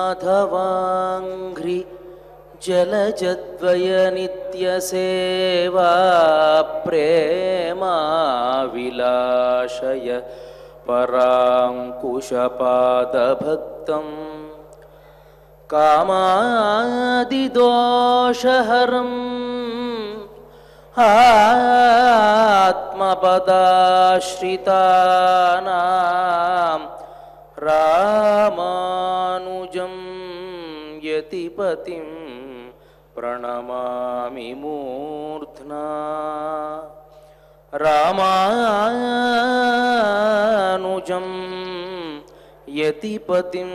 माधवाङ्घ्रि जलजद्वयनित्यसेवा प्रेमाविलाशय पराङ्कुशपादभक्तम् कामादिदोषहरम् आत्मपदाश्रितानां रामानुजं यतिपतिं प्रणमामि मूर्ध्ना रामानुजं यतिपतिं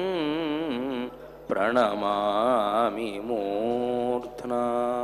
ప్రణమామి మూర్ధ్నా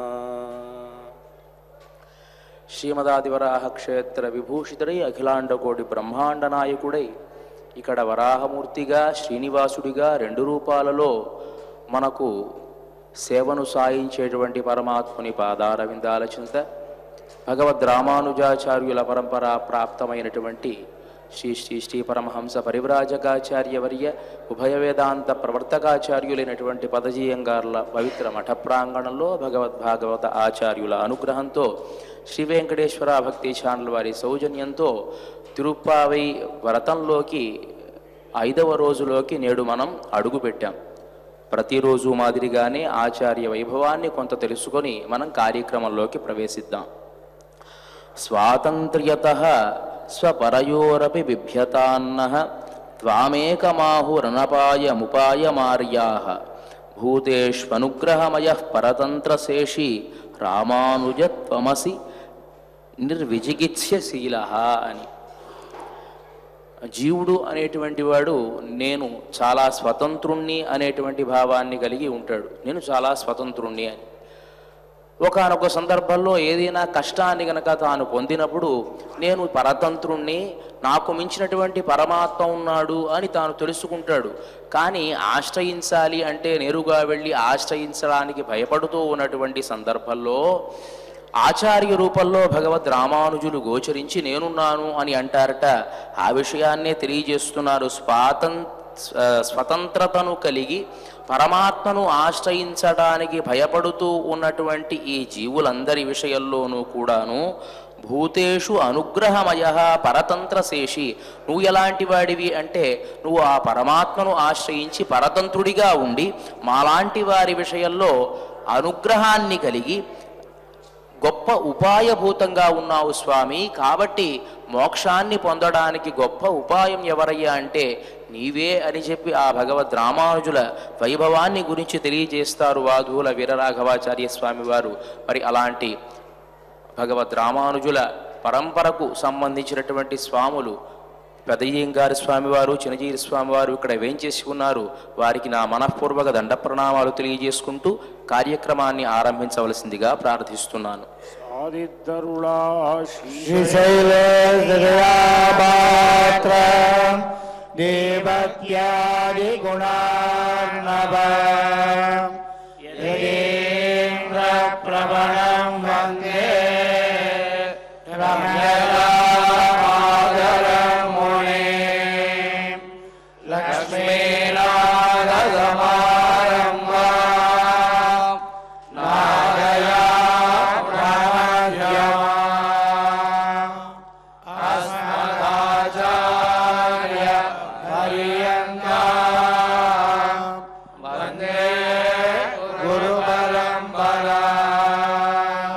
శ్రీమదాదివరాహ క్షేత్ర విభూషితుడై అఖిలాండకోటి బ్రహ్మాండ నాయకుడై ఇక్కడ వరాహమూర్తిగా శ్రీనివాసుడిగా రెండు రూపాలలో మనకు సేవను సాయించేటువంటి పరమాత్ముని పాదార విందాల చింత భగవద్ రామానుజాచార్యుల పరంపర ప్రాప్తమైనటువంటి శ్రీ శ్రీ శ్రీ పరమహంస పరివ్రాజకాచార్యవర్య ఉభయ వేదాంత ప్రవర్తకాచార్యులైనటువంటి పదజీయంగార్ల పవిత్ర మఠ ప్రాంగణంలో భగవద్భాగవత ఆచార్యుల అనుగ్రహంతో శ్రీ వెంకటేశ్వర భక్తి ఛానల్ వారి సౌజన్యంతో తిరుప్పావై వ్రతంలోకి ఐదవ రోజులోకి నేడు మనం అడుగుపెట్టాం ప్రతిరోజు మాదిరిగానే ఆచార్య వైభవాన్ని కొంత తెలుసుకొని మనం కార్యక్రమంలోకి ప్రవేశిద్దాం స్వాతంత్ర్యత స్వపరయోరపి బిభ్యతాన్న త్వామేకమాహురనపాయముపాయమార్యా భూతేష్వనుగ్రహమయ పరతంత్రశేషి రామానుజత్వమసి నిర్విజిగిత్స్యశీల అని జీవుడు అనేటువంటి వాడు నేను చాలా స్వతంత్రుణ్ణి అనేటువంటి భావాన్ని కలిగి ఉంటాడు నేను చాలా స్వతంత్రుణ్ణి అని ఒకనొక సందర్భంలో ఏదైనా కష్టాన్ని గనక తాను పొందినప్పుడు నేను పరతంత్రుణ్ణి నాకు మించినటువంటి పరమాత్మ ఉన్నాడు అని తాను తెలుసుకుంటాడు కానీ ఆశ్రయించాలి అంటే నేరుగా వెళ్ళి ఆశ్రయించడానికి భయపడుతూ ఉన్నటువంటి సందర్భంలో ఆచార్య రూపంలో భగవద్ రామానుజులు గోచరించి నేనున్నాను అని అంటారట ఆ విషయాన్నే తెలియజేస్తున్నారు స్వాతం స్వతంత్రతను కలిగి పరమాత్మను ఆశ్రయించడానికి భయపడుతూ ఉన్నటువంటి ఈ జీవులందరి విషయంలోనూ కూడాను భూతేషు అనుగ్రహమయ పరతంత్రశేషి నువ్వు ఎలాంటి వాడివి అంటే నువ్వు ఆ పరమాత్మను ఆశ్రయించి పరతంత్రుడిగా ఉండి మాలాంటి వారి విషయంలో అనుగ్రహాన్ని కలిగి గొప్ప ఉపాయభూతంగా ఉన్నావు స్వామి కాబట్టి మోక్షాన్ని పొందడానికి గొప్ప ఉపాయం ఎవరయ్యా అంటే నీవే అని చెప్పి ఆ భగవద్ రామానుజుల వైభవాన్ని గురించి తెలియజేస్తారు వాధువుల వీరరాఘవాచార్య స్వామి వారు మరి అలాంటి భగవద్ రామానుజుల పరంపరకు సంబంధించినటువంటి స్వాములు పెదయ్యంగారి స్వామివారు చిన్నజీరి స్వామివారు ఇక్కడ వేంచేసి ఉన్నారు వారికి నా మనఃపూర్వక దండ ప్రణామాలు తెలియజేసుకుంటూ కార్యక్రమాన్ని ఆరంభించవలసిందిగా ప్రార్థిస్తున్నాను ఆదిద్దరుళా श्रीशैलेन्द्रयापात्र देवत्यादिगुणार्णव यदेन्द्रप्रवणं वन्दे रम्यरामादरं मुने लक्ष्मीनाथसमारम्भा नादया प्रमध्यमा अस्मदाचार्य पर्यन्ता वन्दे गुरुपरम्परा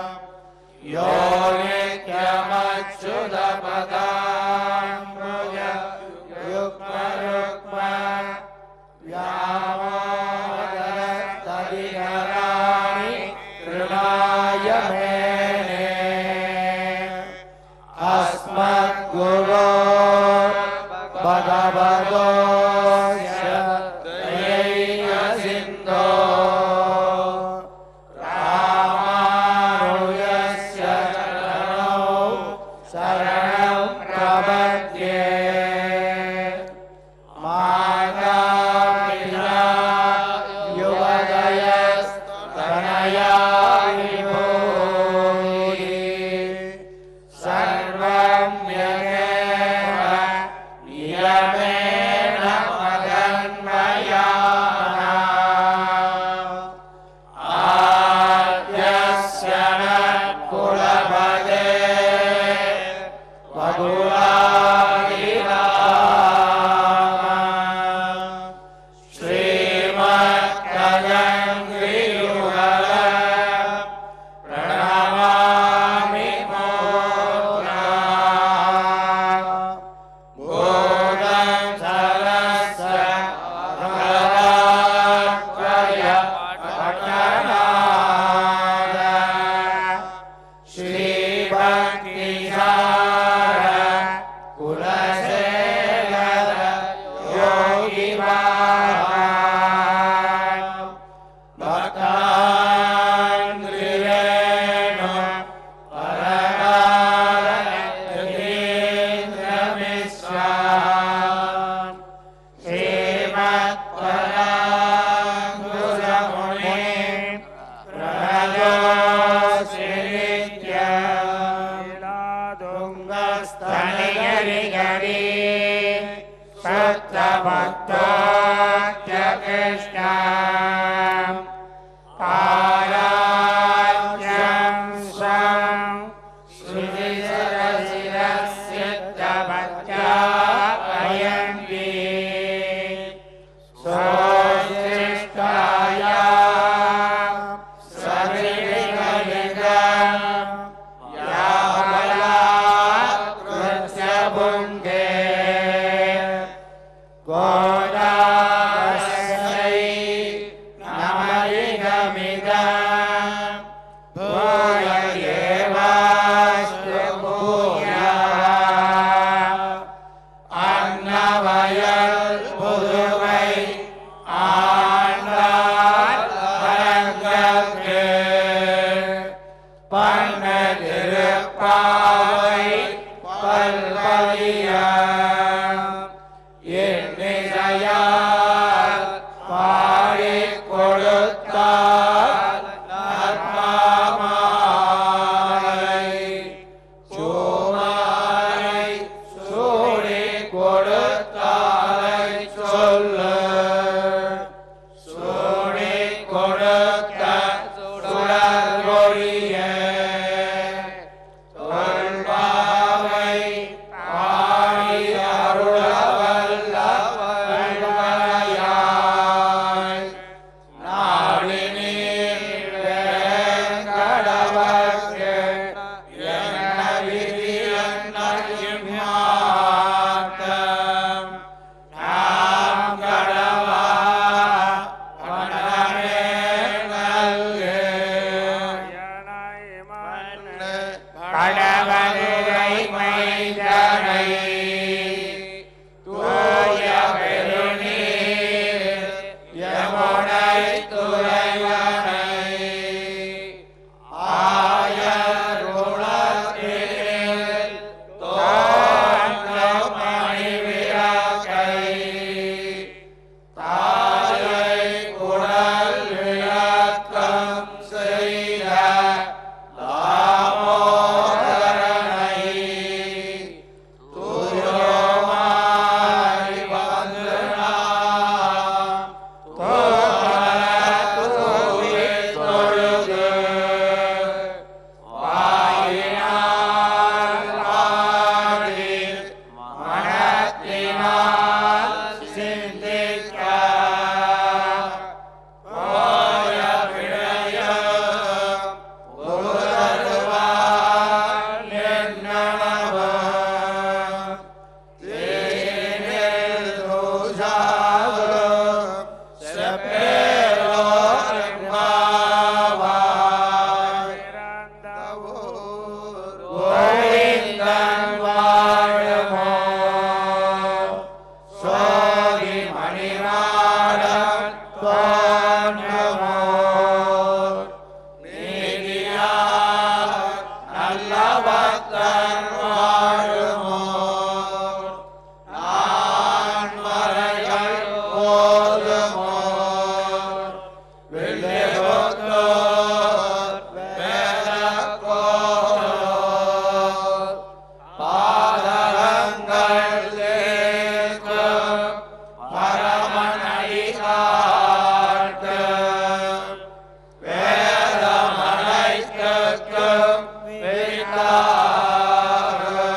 வேதமனைக்கும் வித்தாரும்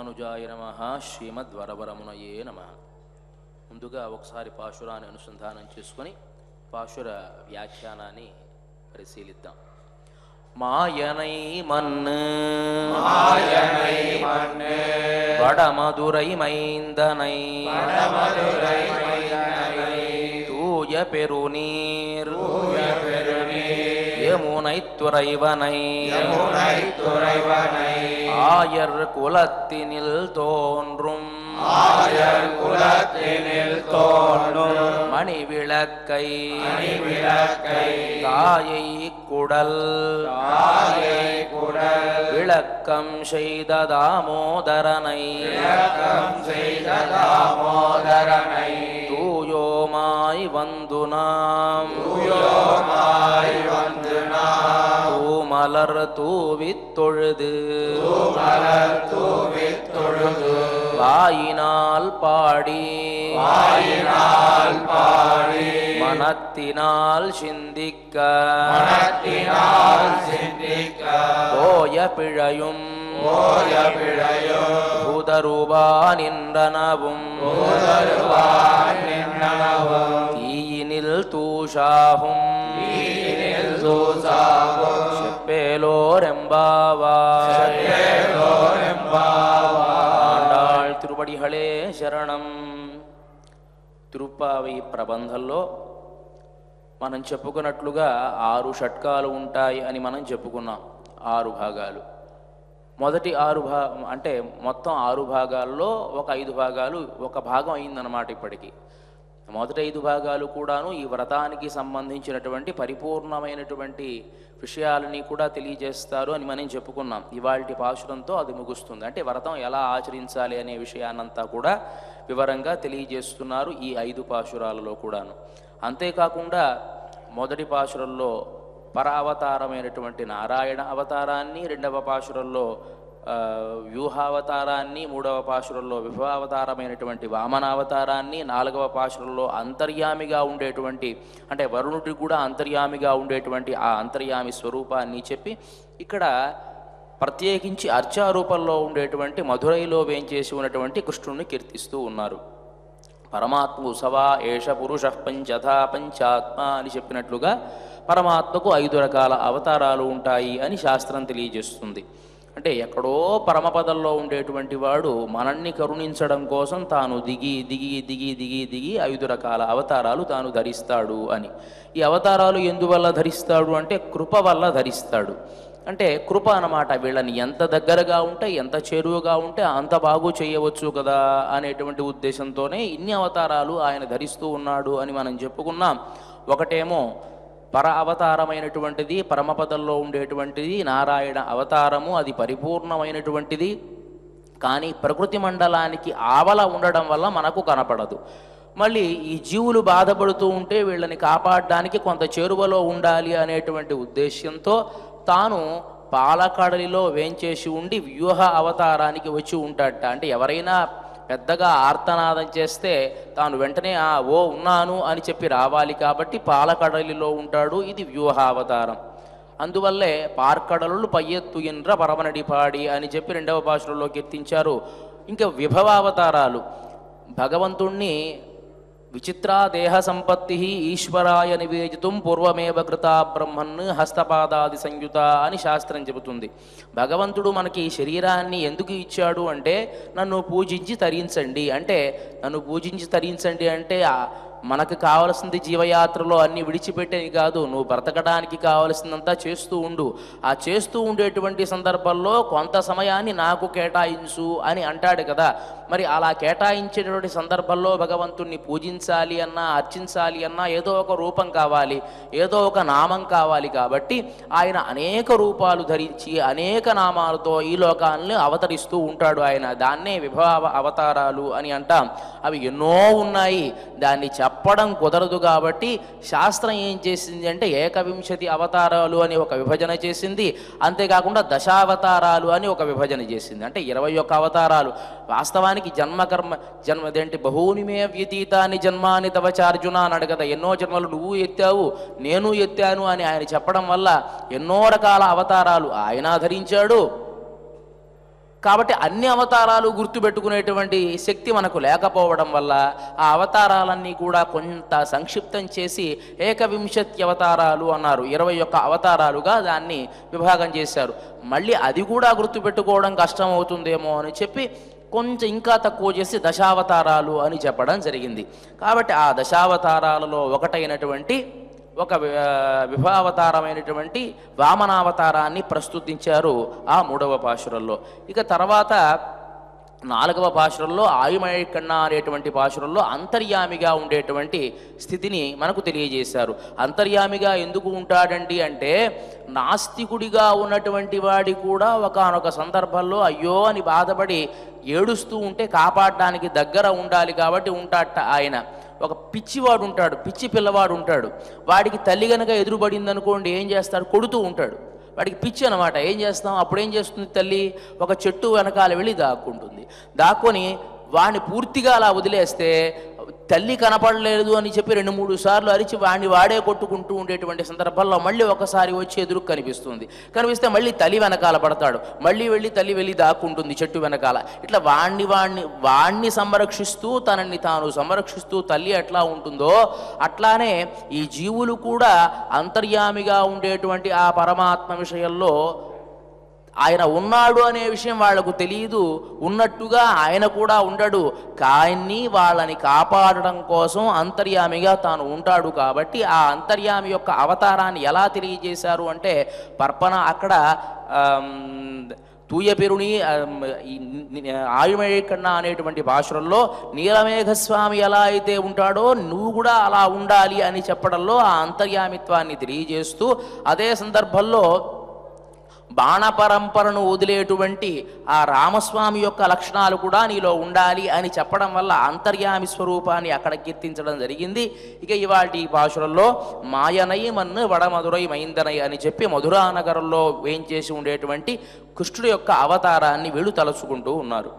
రామానుజాయ నమ శ్రీమద్వరవరమునయే నమ ముందుగా ఒకసారి పాశురాన్ని అనుసంధానం చేసుకొని పాశుర వ్యాఖ్యానాన్ని పరిశీలిద్దాం మాయనై మన్ను மாயனை மண்ணு வடமதுரை மைந்தனை மதுரை மைந்தனை தூய பெருநீர் பெருநீர் யமுனை துறைவனை யமுனை துறைவனை ஆயர் குலத்தினில் தோன்றும் ஆயர் குலத்தினில் தோன்றும் மணிவிளக்கை விளக்கை தாயை குடல் தாயை குடல் விளக்கம் செய்த தாமோதரனை விளக்கம் செய்த தாமோதரனை தூயோமாய் வந்து நாம் தூயோமாய் வந்து நாம் தூமலர் தூவித் தொழுது மலர் தூவித் தொழுது வாயினால் பாடி வாயினால் பாடி மனத்தினால் சிந்திக்க மனத்தினால் சிந்திக்க போய பிழையும் போய பிழையும் பூதரூபா நின்றனவும் தருவான் நின்னனவும் தீயினில் தூஷாகும் தீயினில் தூசாகும் செப்பேலோரெம்பாவாய் ஆண்டாள் திருவடிகளே శరణం తిరుప్పావి ప్రబంధంలో మనం చెప్పుకున్నట్లుగా ఆరు షట్కాలు ఉంటాయి అని మనం చెప్పుకున్నాం ఆరు భాగాలు మొదటి ఆరు భా అంటే మొత్తం ఆరు భాగాల్లో ఒక ఐదు భాగాలు ఒక భాగం అయిందన్నమాట ఇప్పటికి మొదటి ఐదు భాగాలు కూడాను ఈ వ్రతానికి సంబంధించినటువంటి పరిపూర్ణమైనటువంటి విషయాలని కూడా తెలియజేస్తారు అని మనం చెప్పుకున్నాం ఇవాళ పాశురంతో అది ముగుస్తుంది అంటే వ్రతం ఎలా ఆచరించాలి అనే విషయాన్నంతా కూడా వివరంగా తెలియజేస్తున్నారు ఈ ఐదు పాశురాలలో కూడాను అంతేకాకుండా మొదటి పాశురంలో పర అవతారమైనటువంటి నారాయణ అవతారాన్ని రెండవ పాశురంలో ఆ, వ్యూహావతారాన్ని మూడవ పాశురంలో విభవావతారమైనటువంటి వామనావతారాన్ని నాలుగవ పాశురంలో అంతర్యామిగా ఉండేటువంటి అంటే వరుణుడికి కూడా అంతర్యామిగా ఉండేటువంటి ఆ అంతర్యామి స్వరూపాన్ని చెప్పి ఇక్కడ ప్రత్యేకించి అర్చారూపంలో ఉండేటువంటి మధురైలో వేంచేసి ఉన్నటువంటి కృష్ణుడిని కీర్తిస్తూ ఉన్నారు పరమాత్మ ఉసవా ఏష పురుష పంచథా పంచాత్మ అని చెప్పినట్లుగా పరమాత్మకు ఐదు రకాల అవతారాలు ఉంటాయి అని శాస్త్రం తెలియజేస్తుంది అంటే ఎక్కడో పరమపదంలో ఉండేటువంటి వాడు మనల్ని కరుణించడం కోసం తాను దిగి దిగి దిగి దిగి దిగి ఐదు రకాల అవతారాలు తాను ధరిస్తాడు అని ఈ అవతారాలు ఎందువల్ల ధరిస్తాడు అంటే కృప వల్ల ధరిస్తాడు అంటే కృప అన్నమాట వీళ్ళని ఎంత దగ్గరగా ఉంటే ఎంత చేరువగా ఉంటే అంత బాగు చేయవచ్చు కదా అనేటువంటి ఉద్దేశంతోనే ఇన్ని అవతారాలు ఆయన ధరిస్తూ ఉన్నాడు అని మనం చెప్పుకున్నాం ఒకటేమో పర అవతారమైనటువంటిది పరమపదంలో ఉండేటువంటిది నారాయణ అవతారము అది పరిపూర్ణమైనటువంటిది కానీ ప్రకృతి మండలానికి ఆవల ఉండడం వల్ల మనకు కనపడదు మళ్ళీ ఈ జీవులు బాధపడుతూ ఉంటే వీళ్ళని కాపాడడానికి కొంత చేరువలో ఉండాలి అనేటువంటి ఉద్దేశ్యంతో తాను పాలకడలిలో వేంచేసి ఉండి వ్యూహ అవతారానికి వచ్చి ఉంటాడట అంటే ఎవరైనా పెద్దగా ఆర్తనాదం చేస్తే తాను వెంటనే ఆ ఓ ఉన్నాను అని చెప్పి రావాలి కాబట్టి పాలకడలిలో ఉంటాడు ఇది వ్యూహావతారం అందువల్లే పార్కడలు పయ్యెత్తు ఇంద్ర పరమనడిపాడి అని చెప్పి రెండవ భాషలో కీర్తించారు ఇంకా విభవావతారాలు భగవంతుణ్ణి విచిత్రా దేహ సంపత్తి ఈశ్వరాయ నివేదితం పూర్వమేవ కృత బ్రహ్మన్ హస్తపాదాది సంయుత అని శాస్త్రం చెబుతుంది భగవంతుడు మనకి ఈ శరీరాన్ని ఎందుకు ఇచ్చాడు అంటే నన్ను పూజించి తరించండి అంటే నన్ను పూజించి తరించండి అంటే ఆ మనకు కావలసింది జీవయాత్రలో అన్ని విడిచిపెట్టేది కాదు నువ్వు బ్రతకడానికి కావలసిందంతా చేస్తూ ఉండు ఆ చేస్తూ ఉండేటువంటి సందర్భంలో కొంత సమయాన్ని నాకు కేటాయించు అని అంటాడు కదా మరి అలా కేటాయించేటువంటి సందర్భంలో భగవంతుణ్ణి పూజించాలి అన్నా అర్చించాలి అన్నా ఏదో ఒక రూపం కావాలి ఏదో ఒక నామం కావాలి కాబట్టి ఆయన అనేక రూపాలు ధరించి అనేక నామాలతో ఈ లోకాలను అవతరిస్తూ ఉంటాడు ఆయన దాన్నే విభవ అవతారాలు అని అంటాం అవి ఎన్నో ఉన్నాయి దాన్ని చెప్పడం కుదరదు కాబట్టి శాస్త్రం ఏం చేసింది అంటే ఏకవింశతి అవతారాలు అని ఒక విభజన చేసింది అంతేకాకుండా దశావతారాలు అని ఒక విభజన చేసింది అంటే ఇరవై ఒక్క అవతారాలు వాస్తవానికి జన్మకర్మ జన్మ అదేంటి బహూనిమే వ్యతీతాన్ని జన్మాని తవ చార్జున అన్నాడు కదా ఎన్నో జన్మలు నువ్వు ఎత్తావు నేను ఎత్తాను అని ఆయన చెప్పడం వల్ల ఎన్నో రకాల అవతారాలు ఆయన ధరించాడు కాబట్టి అన్ని అవతారాలు గుర్తుపెట్టుకునేటువంటి శక్తి మనకు లేకపోవడం వల్ల ఆ అవతారాలన్నీ కూడా కొంత సంక్షిప్తం చేసి ఏకవింశతి అవతారాలు అన్నారు ఇరవై ఒక్క అవతారాలుగా దాన్ని విభాగం చేశారు మళ్ళీ అది కూడా గుర్తుపెట్టుకోవడం కష్టం అవుతుందేమో అని చెప్పి కొంచెం ఇంకా తక్కువ చేసి దశావతారాలు అని చెప్పడం జరిగింది కాబట్టి ఆ దశావతారాలలో ఒకటైనటువంటి ఒక వి- విభావతారమైనటువంటి వామనావతారాన్ని ప్రస్తుతించారు ఆ మూడవ పాశురంలో ఇక తర్వాత నాలుగవ పాశురంలో ఆయుమయకన్న అనేటువంటి పాశురంలో అంతర్యామిగా ఉండేటువంటి స్థితిని మనకు తెలియజేశారు అంతర్యామిగా ఎందుకు ఉంటాడండి అంటే నాస్తికుడిగా ఉన్నటువంటి వాడి కూడా ఒకానొక సందర్భంలో అయ్యో అని బాధపడి ఏడుస్తూ ఉంటే కాపాడడానికి దగ్గర ఉండాలి కాబట్టి ఉంటాడట ఆయన ఒక పిచ్చివాడు ఉంటాడు పిచ్చి పిల్లవాడు ఉంటాడు వాడికి తల్లి గనక ఎదురుపడింది అనుకోండి ఏం చేస్తాడు కొడుతూ ఉంటాడు వాడికి పిచ్చి అనమాట ఏం చేస్తాం అప్పుడు ఏం చేస్తుంది తల్లి ఒక చెట్టు వెనకాల వెళ్ళి దాక్కుంటుంది దాక్కొని వాడిని పూర్తిగా అలా వదిలేస్తే తల్లి కనపడలేదు అని చెప్పి రెండు మూడు సార్లు అరిచి వాడిని వాడే కొట్టుకుంటూ ఉండేటువంటి సందర్భాల్లో మళ్ళీ ఒకసారి వచ్చి ఎదురు కనిపిస్తుంది కనిపిస్తే మళ్ళీ తల్లి వెనకాల పడతాడు మళ్ళీ వెళ్ళి తల్లి వెళ్ళి దాక్కుంటుంది చెట్టు వెనకాల ఇట్లా వాణ్ణి వాణ్ణి వాణ్ణి సంరక్షిస్తూ తనని తాను సంరక్షిస్తూ తల్లి ఎట్లా ఉంటుందో అట్లానే ఈ జీవులు కూడా అంతర్యామిగా ఉండేటువంటి ఆ పరమాత్మ విషయంలో ఆయన ఉన్నాడు అనే విషయం వాళ్లకు తెలియదు ఉన్నట్టుగా ఆయన కూడా ఉండడు కానీ వాళ్ళని కాపాడడం కోసం అంతర్యామిగా తాను ఉంటాడు కాబట్టి ఆ అంతర్యామి యొక్క అవతారాన్ని ఎలా తెలియజేశారు అంటే పర్పణ అక్కడ ఆమ్, తూయపెరుని ఆమ్, ఈ ని- ఆయుమేకన్న అనేటువంటి భాషల్లో నీలమేఘస్వామి ఎలా అయితే ఉంటాడో నువ్వు కూడా అలా ఉండాలి అని చెప్పడంలో ఆ అంతర్యామిత్వాన్ని తెలియజేస్తూ అదే సందర్భంలో బాణపరంపరను వదిలేటువంటి ఆ రామస్వామి యొక్క లక్షణాలు కూడా నీలో ఉండాలి అని చెప్పడం వల్ల అంతర్యామి స్వరూపాన్ని అక్కడ కీర్తించడం జరిగింది ఇక ఇవాటి భాషలలో మాయనై మన్ను వడమధురై మైందనై అని చెప్పి మధురా నగరంలో వేయించేసి ఉండేటువంటి కృష్ణుడి యొక్క అవతారాన్ని వీళ్ళు తలుచుకుంటూ ఉన్నారు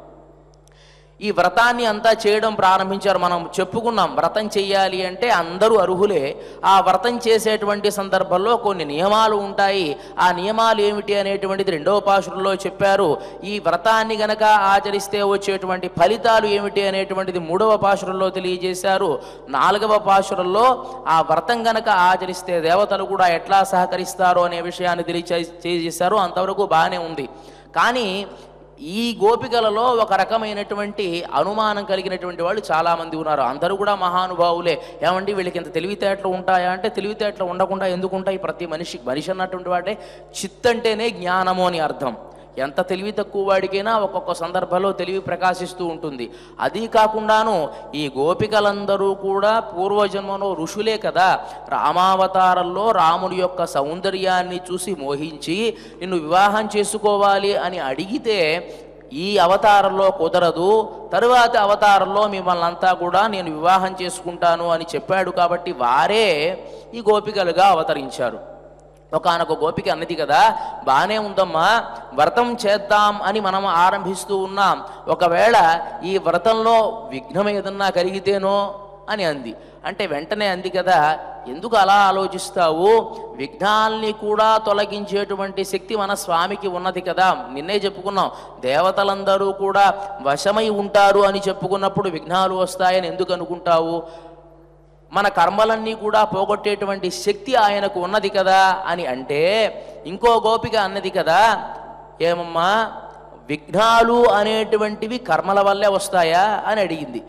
ఈ వ్రతాన్ని అంతా చేయడం ప్రారంభించారు మనం చెప్పుకున్నాం వ్రతం చెయ్యాలి అంటే అందరూ అర్హులే ఆ వ్రతం చేసేటువంటి సందర్భంలో కొన్ని నియమాలు ఉంటాయి ఆ నియమాలు ఏమిటి అనేటువంటిది రెండవ పాశురంలో చెప్పారు ఈ వ్రతాన్ని గనక ఆచరిస్తే వచ్చేటువంటి ఫలితాలు ఏమిటి అనేటువంటిది మూడవ పాశురంలో తెలియజేశారు నాలుగవ పాశురంలో ఆ వ్రతం గనక ఆచరిస్తే దేవతలు కూడా ఎట్లా సహకరిస్తారో అనే విషయాన్ని తెలియచే తెలియజేశారు అంతవరకు బాగానే ఉంది కానీ ఈ గోపికలలో ఒక రకమైనటువంటి అనుమానం కలిగినటువంటి వాళ్ళు చాలామంది ఉన్నారు అందరూ కూడా మహానుభావులే ఏమండి వీళ్ళకి ఇంత తెలివితేటలు ఉంటాయా అంటే తెలివితేటలు ఉండకుండా ఎందుకు ఉంటాయి ప్రతి మనిషి మనిషి అన్నటువంటి వాడే చిత్తంటేనే జ్ఞానము అని అర్థం ఎంత తెలివి తక్కువ వాడికైనా ఒక్కొక్క సందర్భంలో తెలివి ప్రకాశిస్తూ ఉంటుంది అది కాకుండాను ఈ గోపికలందరూ కూడా పూర్వజన్మలో ఋషులే కదా రామావతారంలో రాముడి యొక్క సౌందర్యాన్ని చూసి మోహించి నిన్ను వివాహం చేసుకోవాలి అని అడిగితే ఈ అవతారంలో కుదరదు తరువాతి అవతారంలో మిమ్మల్ని అంతా కూడా నేను వివాహం చేసుకుంటాను అని చెప్పాడు కాబట్టి వారే ఈ గోపికలుగా అవతరించారు ఒకనొక గోపిక అన్నది కదా బాగానే ఉందమ్మా వ్రతం చేద్దాం అని మనం ఆరంభిస్తూ ఉన్నాం ఒకవేళ ఈ వ్రతంలో విఘ్నం ఏదన్నా కలిగితేనో అని అంది అంటే వెంటనే అంది కదా ఎందుకు అలా ఆలోచిస్తావు విఘ్నాల్ని కూడా తొలగించేటువంటి శక్తి మన స్వామికి ఉన్నది కదా నిన్నే చెప్పుకున్నాం దేవతలందరూ కూడా వశమై ఉంటారు అని చెప్పుకున్నప్పుడు విఘ్నాలు వస్తాయని ఎందుకు అనుకుంటావు మన కర్మలన్నీ కూడా పోగొట్టేటువంటి శక్తి ఆయనకు ఉన్నది కదా అని అంటే ఇంకో గోపిక అన్నది కదా ఏమమ్మా విఘ్నాలు అనేటువంటివి కర్మల వల్లే వస్తాయా అని అడిగింది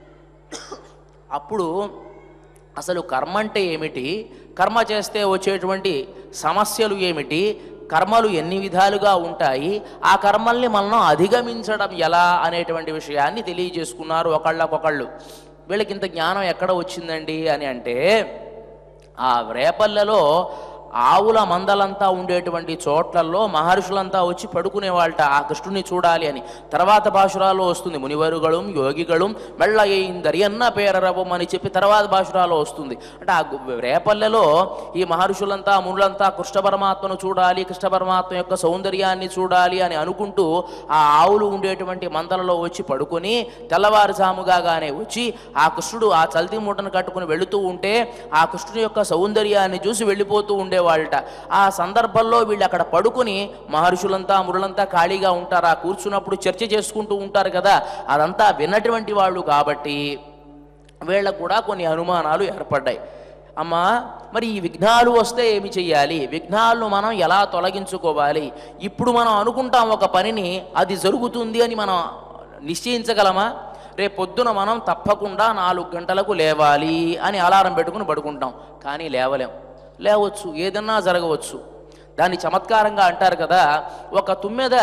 అప్పుడు అసలు కర్మ అంటే ఏమిటి కర్మ చేస్తే వచ్చేటువంటి సమస్యలు ఏమిటి కర్మలు ఎన్ని విధాలుగా ఉంటాయి ఆ కర్మల్ని మనం అధిగమించడం ఎలా అనేటువంటి విషయాన్ని తెలియజేసుకున్నారు ఒకళ్ళకొకళ్ళు వీళ్ళకి ఇంత జ్ఞానం ఎక్కడ వచ్చిందండి అని అంటే ఆ రేపల్లెలో ఆవుల మందలంతా ఉండేటువంటి చోట్లలో మహర్షులంతా వచ్చి పడుకునేవాళ్ళట ఆ కృష్ణుని చూడాలి అని తర్వాత భాషురాలో వస్తుంది మునివరుಗಳು యోగిಗಳು మెళ్ళయిందరియన్న పేరరవం అని చెప్పి తర్వాత భాషురాలో వస్తుంది అంటే ఆ గు- రేపల్లెలో ఈ మహర్షులంతా మునులంతా కృష్ణ పరమాత్మను చూడాలి కృష్ణ పరమాత్మ యొక్క సౌందర్యాన్ని చూడాలి అని అనుకుంటూ ఆ ఆవులు ఉండేటువంటి మందలలో వచ్చి పడుకొని తెల్లవారుజాముగానే వచ్చి ఆ కృష్ణుడు ఆ చల్తి మూటను కట్టుకుని వెళుతూ ఉంటే ఆ కృష్ణుని యొక్క సౌందర్యాన్ని చూసి వెళ్ళిపోతూ ఉండేవారు ఉండేవాళ్ళట ఆ సందర్భంలో వీళ్ళు అక్కడ పడుకుని మహర్షులంతా మురులంతా ఖాళీగా ఉంటారు ఆ కూర్చున్నప్పుడు చర్చ చేసుకుంటూ ఉంటారు కదా అదంతా విన్నటువంటి వాళ్ళు కాబట్టి వీళ్ళకు కూడా కొన్ని అనుమానాలు ఏర్పడ్డాయి అమ్మా మరి ఈ విఘ్నాలు వస్తే ఏమి చెయ్యాలి విఘ్నాలను మనం ఎలా తొలగించుకోవాలి ఇప్పుడు మనం అనుకుంటాం ఒక పనిని అది జరుగుతుంది అని మనం నిశ్చయించగలమా రేపు పొద్దున మనం తప్పకుండా నాలుగు గంటలకు లేవాలి అని అలారం పెట్టుకుని పడుకుంటాం కానీ లేవలేం లేవచ్చు ఏదన్నా జరగవచ్చు దాన్ని చమత్కారంగా అంటారు కదా ఒక తుమ్మెద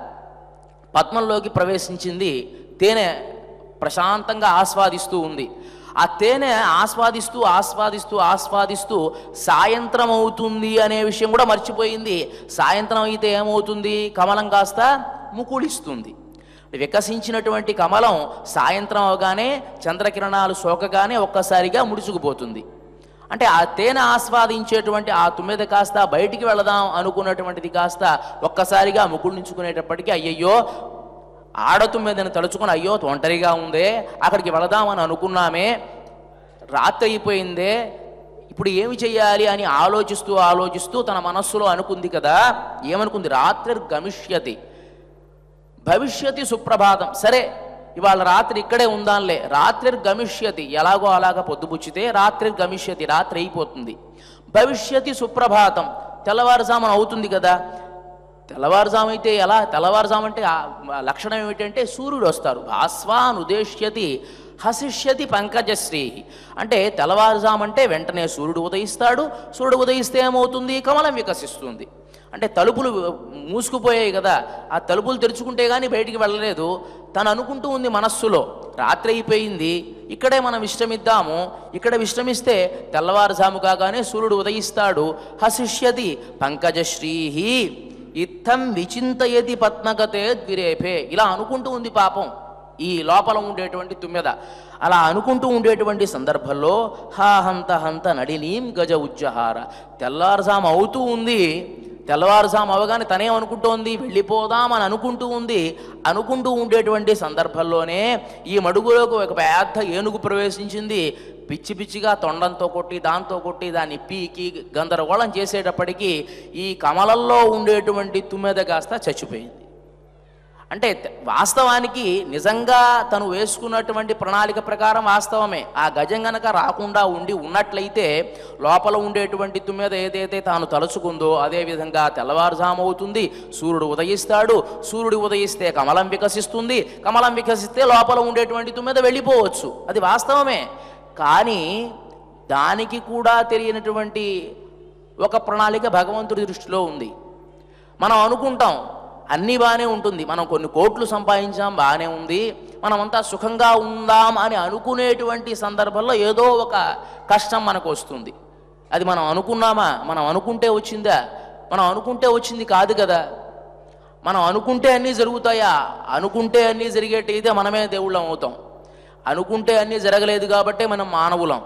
పద్మంలోకి ప్రవేశించింది తేనె ప్రశాంతంగా ఆస్వాదిస్తూ ఉంది ఆ తేనె ఆస్వాదిస్తూ ఆస్వాదిస్తూ ఆస్వాదిస్తూ సాయంత్రం అవుతుంది అనే విషయం కూడా మర్చిపోయింది సాయంత్రం అయితే ఏమవుతుంది కమలం కాస్త ముకుళిస్తుంది వికసించినటువంటి కమలం సాయంత్రం అవగానే చంద్రకిరణాలు సోకగానే ఒక్కసారిగా ముడుచుకుపోతుంది అంటే ఆ తేనె ఆస్వాదించేటువంటి ఆ తుమ్మెద కాస్త బయటికి వెళదాం అనుకున్నటువంటిది కాస్త ఒక్కసారిగా ముకుళించుకునేటప్పటికీ అయ్యయ్యో ఆడతుమ్మెదని తలుచుకొని అయ్యో ఒంటరిగా ఉందే అక్కడికి వెళదామని అనుకున్నామే రాత్రి అయిపోయిందే ఇప్పుడు ఏమి చెయ్యాలి అని ఆలోచిస్తూ ఆలోచిస్తూ తన మనస్సులో అనుకుంది కదా ఏమనుకుంది రాత్రి గమిష్యతి భవిష్యతి సుప్రభాతం సరే ఇవాళ రాత్రి ఇక్కడే ఉందాంలే రాత్రి గమిష్యతి ఎలాగో అలాగా పొద్దుపుచ్చితే రాత్రి గమిష్యతి రాత్రి అయిపోతుంది భవిష్యతి సుప్రభాతం తెల్లవారుజామున అవుతుంది కదా తెల్లవారుజాము అయితే ఎలా తెల్లవారుజాము అంటే ఆ లక్షణం ఏమిటంటే సూర్యుడు వస్తారు భాస్వాన్ ఉదేశ్యతి హసిష్యతి పంకజశ్రీ అంటే తెల్లవారుజాము అంటే వెంటనే సూర్యుడు ఉదయిస్తాడు సూర్యుడు ఉదయిస్తే ఏమవుతుంది కమలం వికసిస్తుంది అంటే తలుపులు మూసుకుపోయాయి కదా ఆ తలుపులు తెరుచుకుంటే కానీ బయటికి వెళ్ళలేదు తను అనుకుంటూ ఉంది మనస్సులో రాత్రి అయిపోయింది ఇక్కడే మనం విశ్రమిద్దాము ఇక్కడ విశ్రమిస్తే తెల్లవారుజాము కాగానే సూర్యుడు ఉదయిస్తాడు హసిష్యతి పంకజశ్రీహి ఇత్తం విచింతయతి పద్మగతే ద్విరేఫే ఇలా అనుకుంటూ ఉంది పాపం ఈ లోపల ఉండేటువంటి తుమ్మెద అలా అనుకుంటూ ఉండేటువంటి సందర్భంలో హా హంత హంత నడినీం గజ ఉజ్జహార తెల్లారుజాము అవుతూ ఉంది తెల్లవారుజాము అవగానే తనే అనుకుంటోంది వెళ్ళిపోదాం అని అనుకుంటూ ఉంది అనుకుంటూ ఉండేటువంటి సందర్భంలోనే ఈ మడుగులోకి ఒక పెద్ద ఏనుగు ప్రవేశించింది పిచ్చి పిచ్చిగా తొండంతో కొట్టి దాంతో కొట్టి దాన్ని పీకి గందరగోళం చేసేటప్పటికీ ఈ కమలల్లో ఉండేటువంటి తుమ్మెద కాస్త చచ్చిపోయింది అంటే త- వాస్తవానికి నిజంగా తను వేసుకున్నటువంటి ప్రణాళిక ప్రకారం వాస్తవమే ఆ గజం గనక రాకుండా ఉండి ఉన్నట్లయితే లోపల ఉండేటువంటి తుమ్మెద ఏదైతే తాను తలుచుకుందో అదే విధంగా తెల్లవారుజాము అవుతుంది సూర్యుడు ఉదయిస్తాడు సూర్యుడు ఉదయిస్తే కమలం వికసిస్తుంది కమలం వికసిస్తే లోపల ఉండేటువంటి తుమ్మెద వెళ్ళిపోవచ్చు అది వాస్తవమే కానీ దానికి కూడా తెలియనటువంటి ఒక ప్రణాళిక భగవంతుడి దృష్టిలో ఉంది మనం అనుకుంటాం అన్నీ బాగానే ఉంటుంది మనం కొన్ని కోట్లు సంపాదించాం బాగానే ఉంది మనమంతా సుఖంగా ఉందాం అని అనుకునేటువంటి సందర్భంలో ఏదో ఒక కష్టం మనకు వస్తుంది అది మనం అనుకున్నామా మనం అనుకుంటే వచ్చిందా మనం అనుకుంటే వచ్చింది కాదు కదా మనం అనుకుంటే అన్నీ జరుగుతాయా అనుకుంటే అన్నీ జరిగేటైతే మనమే దేవుళ్ళం అవుతాం అనుకుంటే అన్నీ జరగలేదు కాబట్టే మనం మానవులం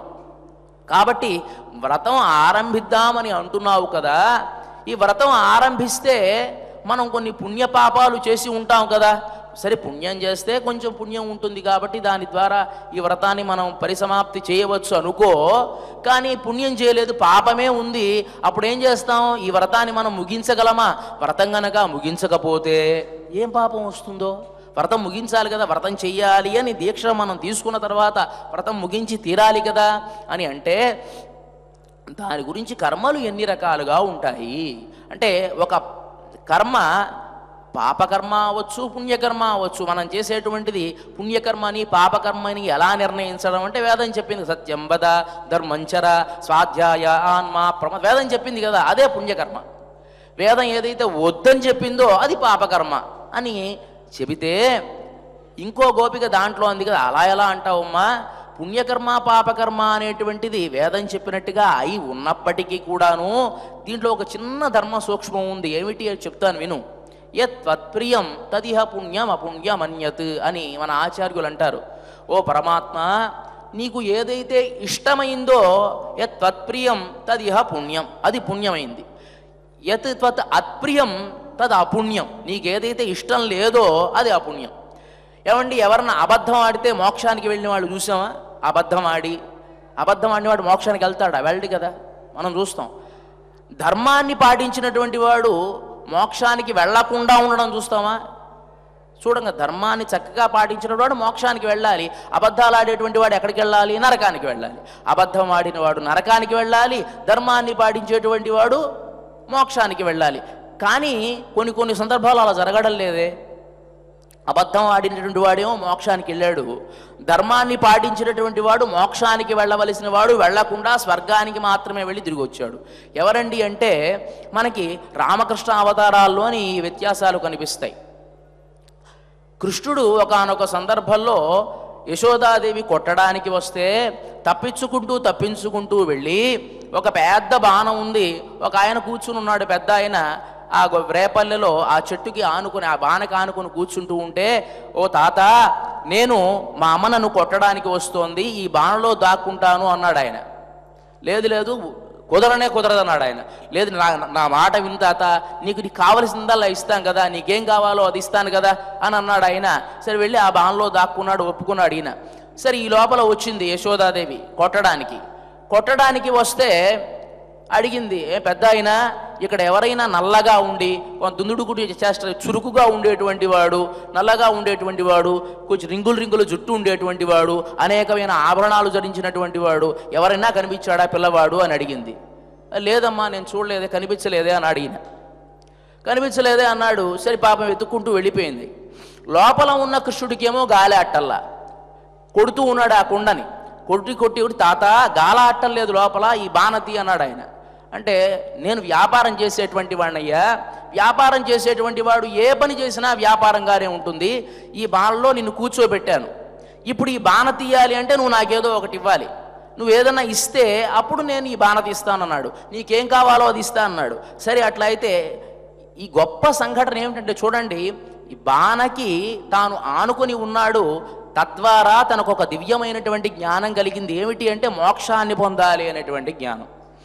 కాబట్టి వ్రతం ఆరంభిద్దామని అంటున్నావు కదా ఈ వ్రతం ఆరంభిస్తే మనం కొన్ని పుణ్యపాపాలు చేసి ఉంటాం కదా సరే పుణ్యం చేస్తే కొంచెం పుణ్యం ఉంటుంది కాబట్టి దాని ద్వారా ఈ వ్రతాన్ని మనం పరిసమాప్తి చేయవచ్చు అనుకో కానీ పుణ్యం చేయలేదు పాపమే ఉంది అప్పుడు ఏం చేస్తాం ఈ వ్రతాన్ని మనం ముగించగలమా వ్రతం గనక ముగించకపోతే ఏం పాపం వస్తుందో వ్రతం ముగించాలి కదా వ్రతం చెయ్యాలి అని దీక్ష మనం తీసుకున్న తర్వాత వ్రతం ముగించి తీరాలి కదా అని అంటే దాని గురించి కర్మలు ఎన్ని రకాలుగా ఉంటాయి అంటే ఒక కర్మ పాపకర్మ అవ్వచ్చు పుణ్యకర్మ అవ్వచ్చు మనం చేసేటువంటిది పుణ్యకర్మని పాపకర్మని ఎలా నిర్ణయించడం అంటే వేదం చెప్పింది సత్యం వద ధర్మంచర స్వాధ్యాయ ఆన్మ ప్రమ వేదం చెప్పింది కదా అదే పుణ్యకర్మ వేదం ఏదైతే వద్దని చెప్పిందో అది పాపకర్మ అని చెబితే ఇంకో గోపిక దాంట్లో అంది కదా అలా ఎలా అంటావమ్మా పుణ్యకర్మ పాపకర్మ అనేటువంటిది వేదం చెప్పినట్టుగా అయి ఉన్నప్పటికీ కూడాను దీంట్లో ఒక చిన్న ధర్మ సూక్ష్మం ఉంది ఏమిటి అని చెప్తాను విను యత్ తత్ప్రియం తదిహ పుణ్యం అపుణ్యం అన్యత్ అని మన ఆచార్యులు అంటారు ఓ పరమాత్మ నీకు ఏదైతే ఇష్టమైందో యత్ తత్ప్రియం తదిహ పుణ్యం అది పుణ్యమైంది యత్ త్వత్ అత్ప్రియం తద్ అపుణ్యం నీకేదైతే ఇష్టం లేదో అది అపుణ్యం ఏమండి ఎవరన్నా అబద్ధం ఆడితే మోక్షానికి వెళ్ళిన వాళ్ళు చూసామా అబద్ధం ఆడి అబద్ధం ఆడినవాడు మోక్షానికి వెళ్తాడా వెళ్ళడు కదా మనం చూస్తాం ధర్మాన్ని పాటించినటువంటి వాడు మోక్షానికి వెళ్లకుండా ఉండడం చూస్తామా చూడంగా ధర్మాన్ని చక్కగా పాటించిన వాడు మోక్షానికి వెళ్ళాలి అబద్ధాలు ఆడేటువంటి వాడు ఎక్కడికి వెళ్ళాలి నరకానికి వెళ్ళాలి అబద్ధం ఆడిన వాడు నరకానికి వెళ్ళాలి ధర్మాన్ని పాటించేటువంటి వాడు మోక్షానికి వెళ్ళాలి కానీ కొన్ని కొన్ని సందర్భాలు అలా జరగడం లేదే అబద్ధం ఆడినటువంటి వాడేమో మోక్షానికి వెళ్ళాడు ధర్మాన్ని పాటించినటువంటి వాడు మోక్షానికి వెళ్ళవలసిన వాడు వెళ్లకుండా స్వర్గానికి మాత్రమే వెళ్ళి తిరిగి వచ్చాడు ఎవరండి అంటే మనకి రామకృష్ణ అవతారాల్లోని ఈ వ్యత్యాసాలు కనిపిస్తాయి కృష్ణుడు ఒకానొక సందర్భంలో యశోదాదేవి కొట్టడానికి వస్తే తప్పించుకుంటూ తప్పించుకుంటూ వెళ్ళి ఒక పెద్ద బాణం ఉంది ఒక ఆయన కూర్చుని ఉన్నాడు పెద్ద ఆయన ఆ గొ- రేపల్లెలో ఆ చెట్టుకి ఆనుకుని ఆ బాణకి ఆనుకుని కూర్చుంటూ ఉంటే ఓ తాత నేను మా అమ్మ నన్ను కొట్టడానికి వస్తోంది ఈ బాణలో దాక్కుంటాను అన్నాడు ఆయన లేదు లేదు కుదరనే కుదరదన్నాడు ఆయన లేదు నా నా మాట విను తాత నీకు నీకు కావలసిందల్లా ఇస్తాను కదా నీకేం కావాలో అది ఇస్తాను కదా అని అన్నాడు ఆయన సరే వెళ్ళి ఆ బాణలో దాక్కున్నాడు ఒప్పుకున్నాడు ఈయన సరే ఈ లోపల వచ్చింది యశోదాదేవి కొట్టడానికి కొట్టడానికి వస్తే అడిగింది ఏ పెద్ద అయినా ఇక్కడ ఎవరైనా నల్లగా ఉండి కొంత దుందుడుకుడు చేష్ట చురుకుగా ఉండేటువంటి వాడు నల్లగా ఉండేటువంటి వాడు కొంచెం రింగులు రింగులు జుట్టు ఉండేటువంటి వాడు అనేకమైన ఆభరణాలు ధరించినటువంటి వాడు ఎవరైనా కనిపించాడా పిల్లవాడు అని అడిగింది లేదమ్మా నేను చూడలేదే కనిపించలేదే అని అడిగిన కనిపించలేదే అన్నాడు సరే పాపం వెతుక్కుంటూ వెళ్ళిపోయింది లోపల ఉన్న కృష్ణుడికేమో గాలి అట్టల్లా కొడుతూ ఉన్నాడు ఆ కుండని కొట్టి కొట్టి కొట్టి తాత గాల అట్టం లేదు లోపల ఈ బాణతి అన్నాడు ఆయన అంటే నేను వ్యాపారం చేసేటువంటి వాడినయ్యా వ్యాపారం చేసేటువంటి వాడు ఏ పని చేసినా వ్యాపారంగానే ఉంటుంది ఈ బాణలో నిన్ను కూర్చోబెట్టాను ఇప్పుడు ఈ బాణ తీయాలి అంటే నువ్వు నాకేదో ఒకటి ఇవ్వాలి నువ్వు ఏదన్నా ఇస్తే అప్పుడు నేను ఈ బాణ తీస్తానన్నాడు నీకేం కావాలో అది ఇస్తా అన్నాడు సరే అట్లా అయితే ఈ గొప్ప సంఘటన ఏమిటంటే చూడండి ఈ బాణకి తాను ఆనుకొని ఉన్నాడు తద్వారా తనకు ఒక దివ్యమైనటువంటి జ్ఞానం కలిగింది ఏమిటి అంటే మోక్షాన్ని పొందాలి అనేటువంటి జ్ఞానం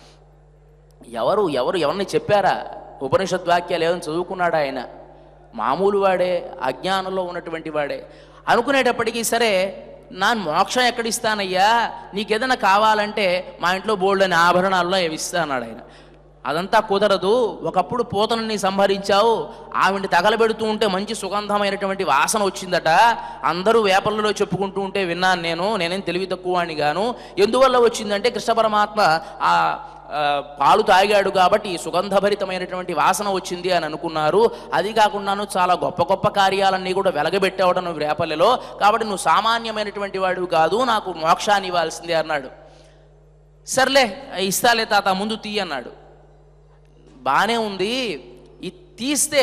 ఎవరు ఎవరు ఎవరిని చెప్పారా ఉపనిషద్ వాక్యాలు ఏమైనా చదువుకున్నాడా ఆయన మామూలు వాడే అజ్ఞానంలో ఉన్నటువంటి వాడే అనుకునేటప్పటికీ సరే నా మోక్షం ఎక్కడిస్తానయ్యా నీకేదైనా కావాలంటే మా ఇంట్లో బోల్డని ఆభరణాల్లో అవి ఇస్తా అన్నాడు ఆయన అదంతా కుదరదు ఒకప్పుడు పూతనని సంహరించావు ఆవిడ్ని తగలబెడుతూ ఉంటే మంచి సుగంధమైనటువంటి వాసన వచ్చిందట అందరూ వేపర్లలో చెప్పుకుంటూ ఉంటే విన్నాను నేను నేనేం తెలివి తక్కువ అని గాను ఎందువల్ల వచ్చిందంటే కృష్ణ పరమాత్మ ఆ ఆ, పాలు తాగాడు కాబట్టి ఈ సుగంధభరితమైనటువంటి వాసన వచ్చింది అని అనుకున్నారు అది కాకుండాను చాలా గొప్ప గొప్ప కార్యాలన్నీ కూడా వెలగబెట్టేవడం నువ్వు రేపల్లెలో కాబట్టి నువ్వు సామాన్యమైనటువంటి వాడు కాదు నాకు మోక్షాన్ని ఇవ్వాల్సిందే అన్నాడు సర్లే ఇస్తాలే తాత ముందు తీ అన్నాడు బాగానే ఉంది ఇది తీస్తే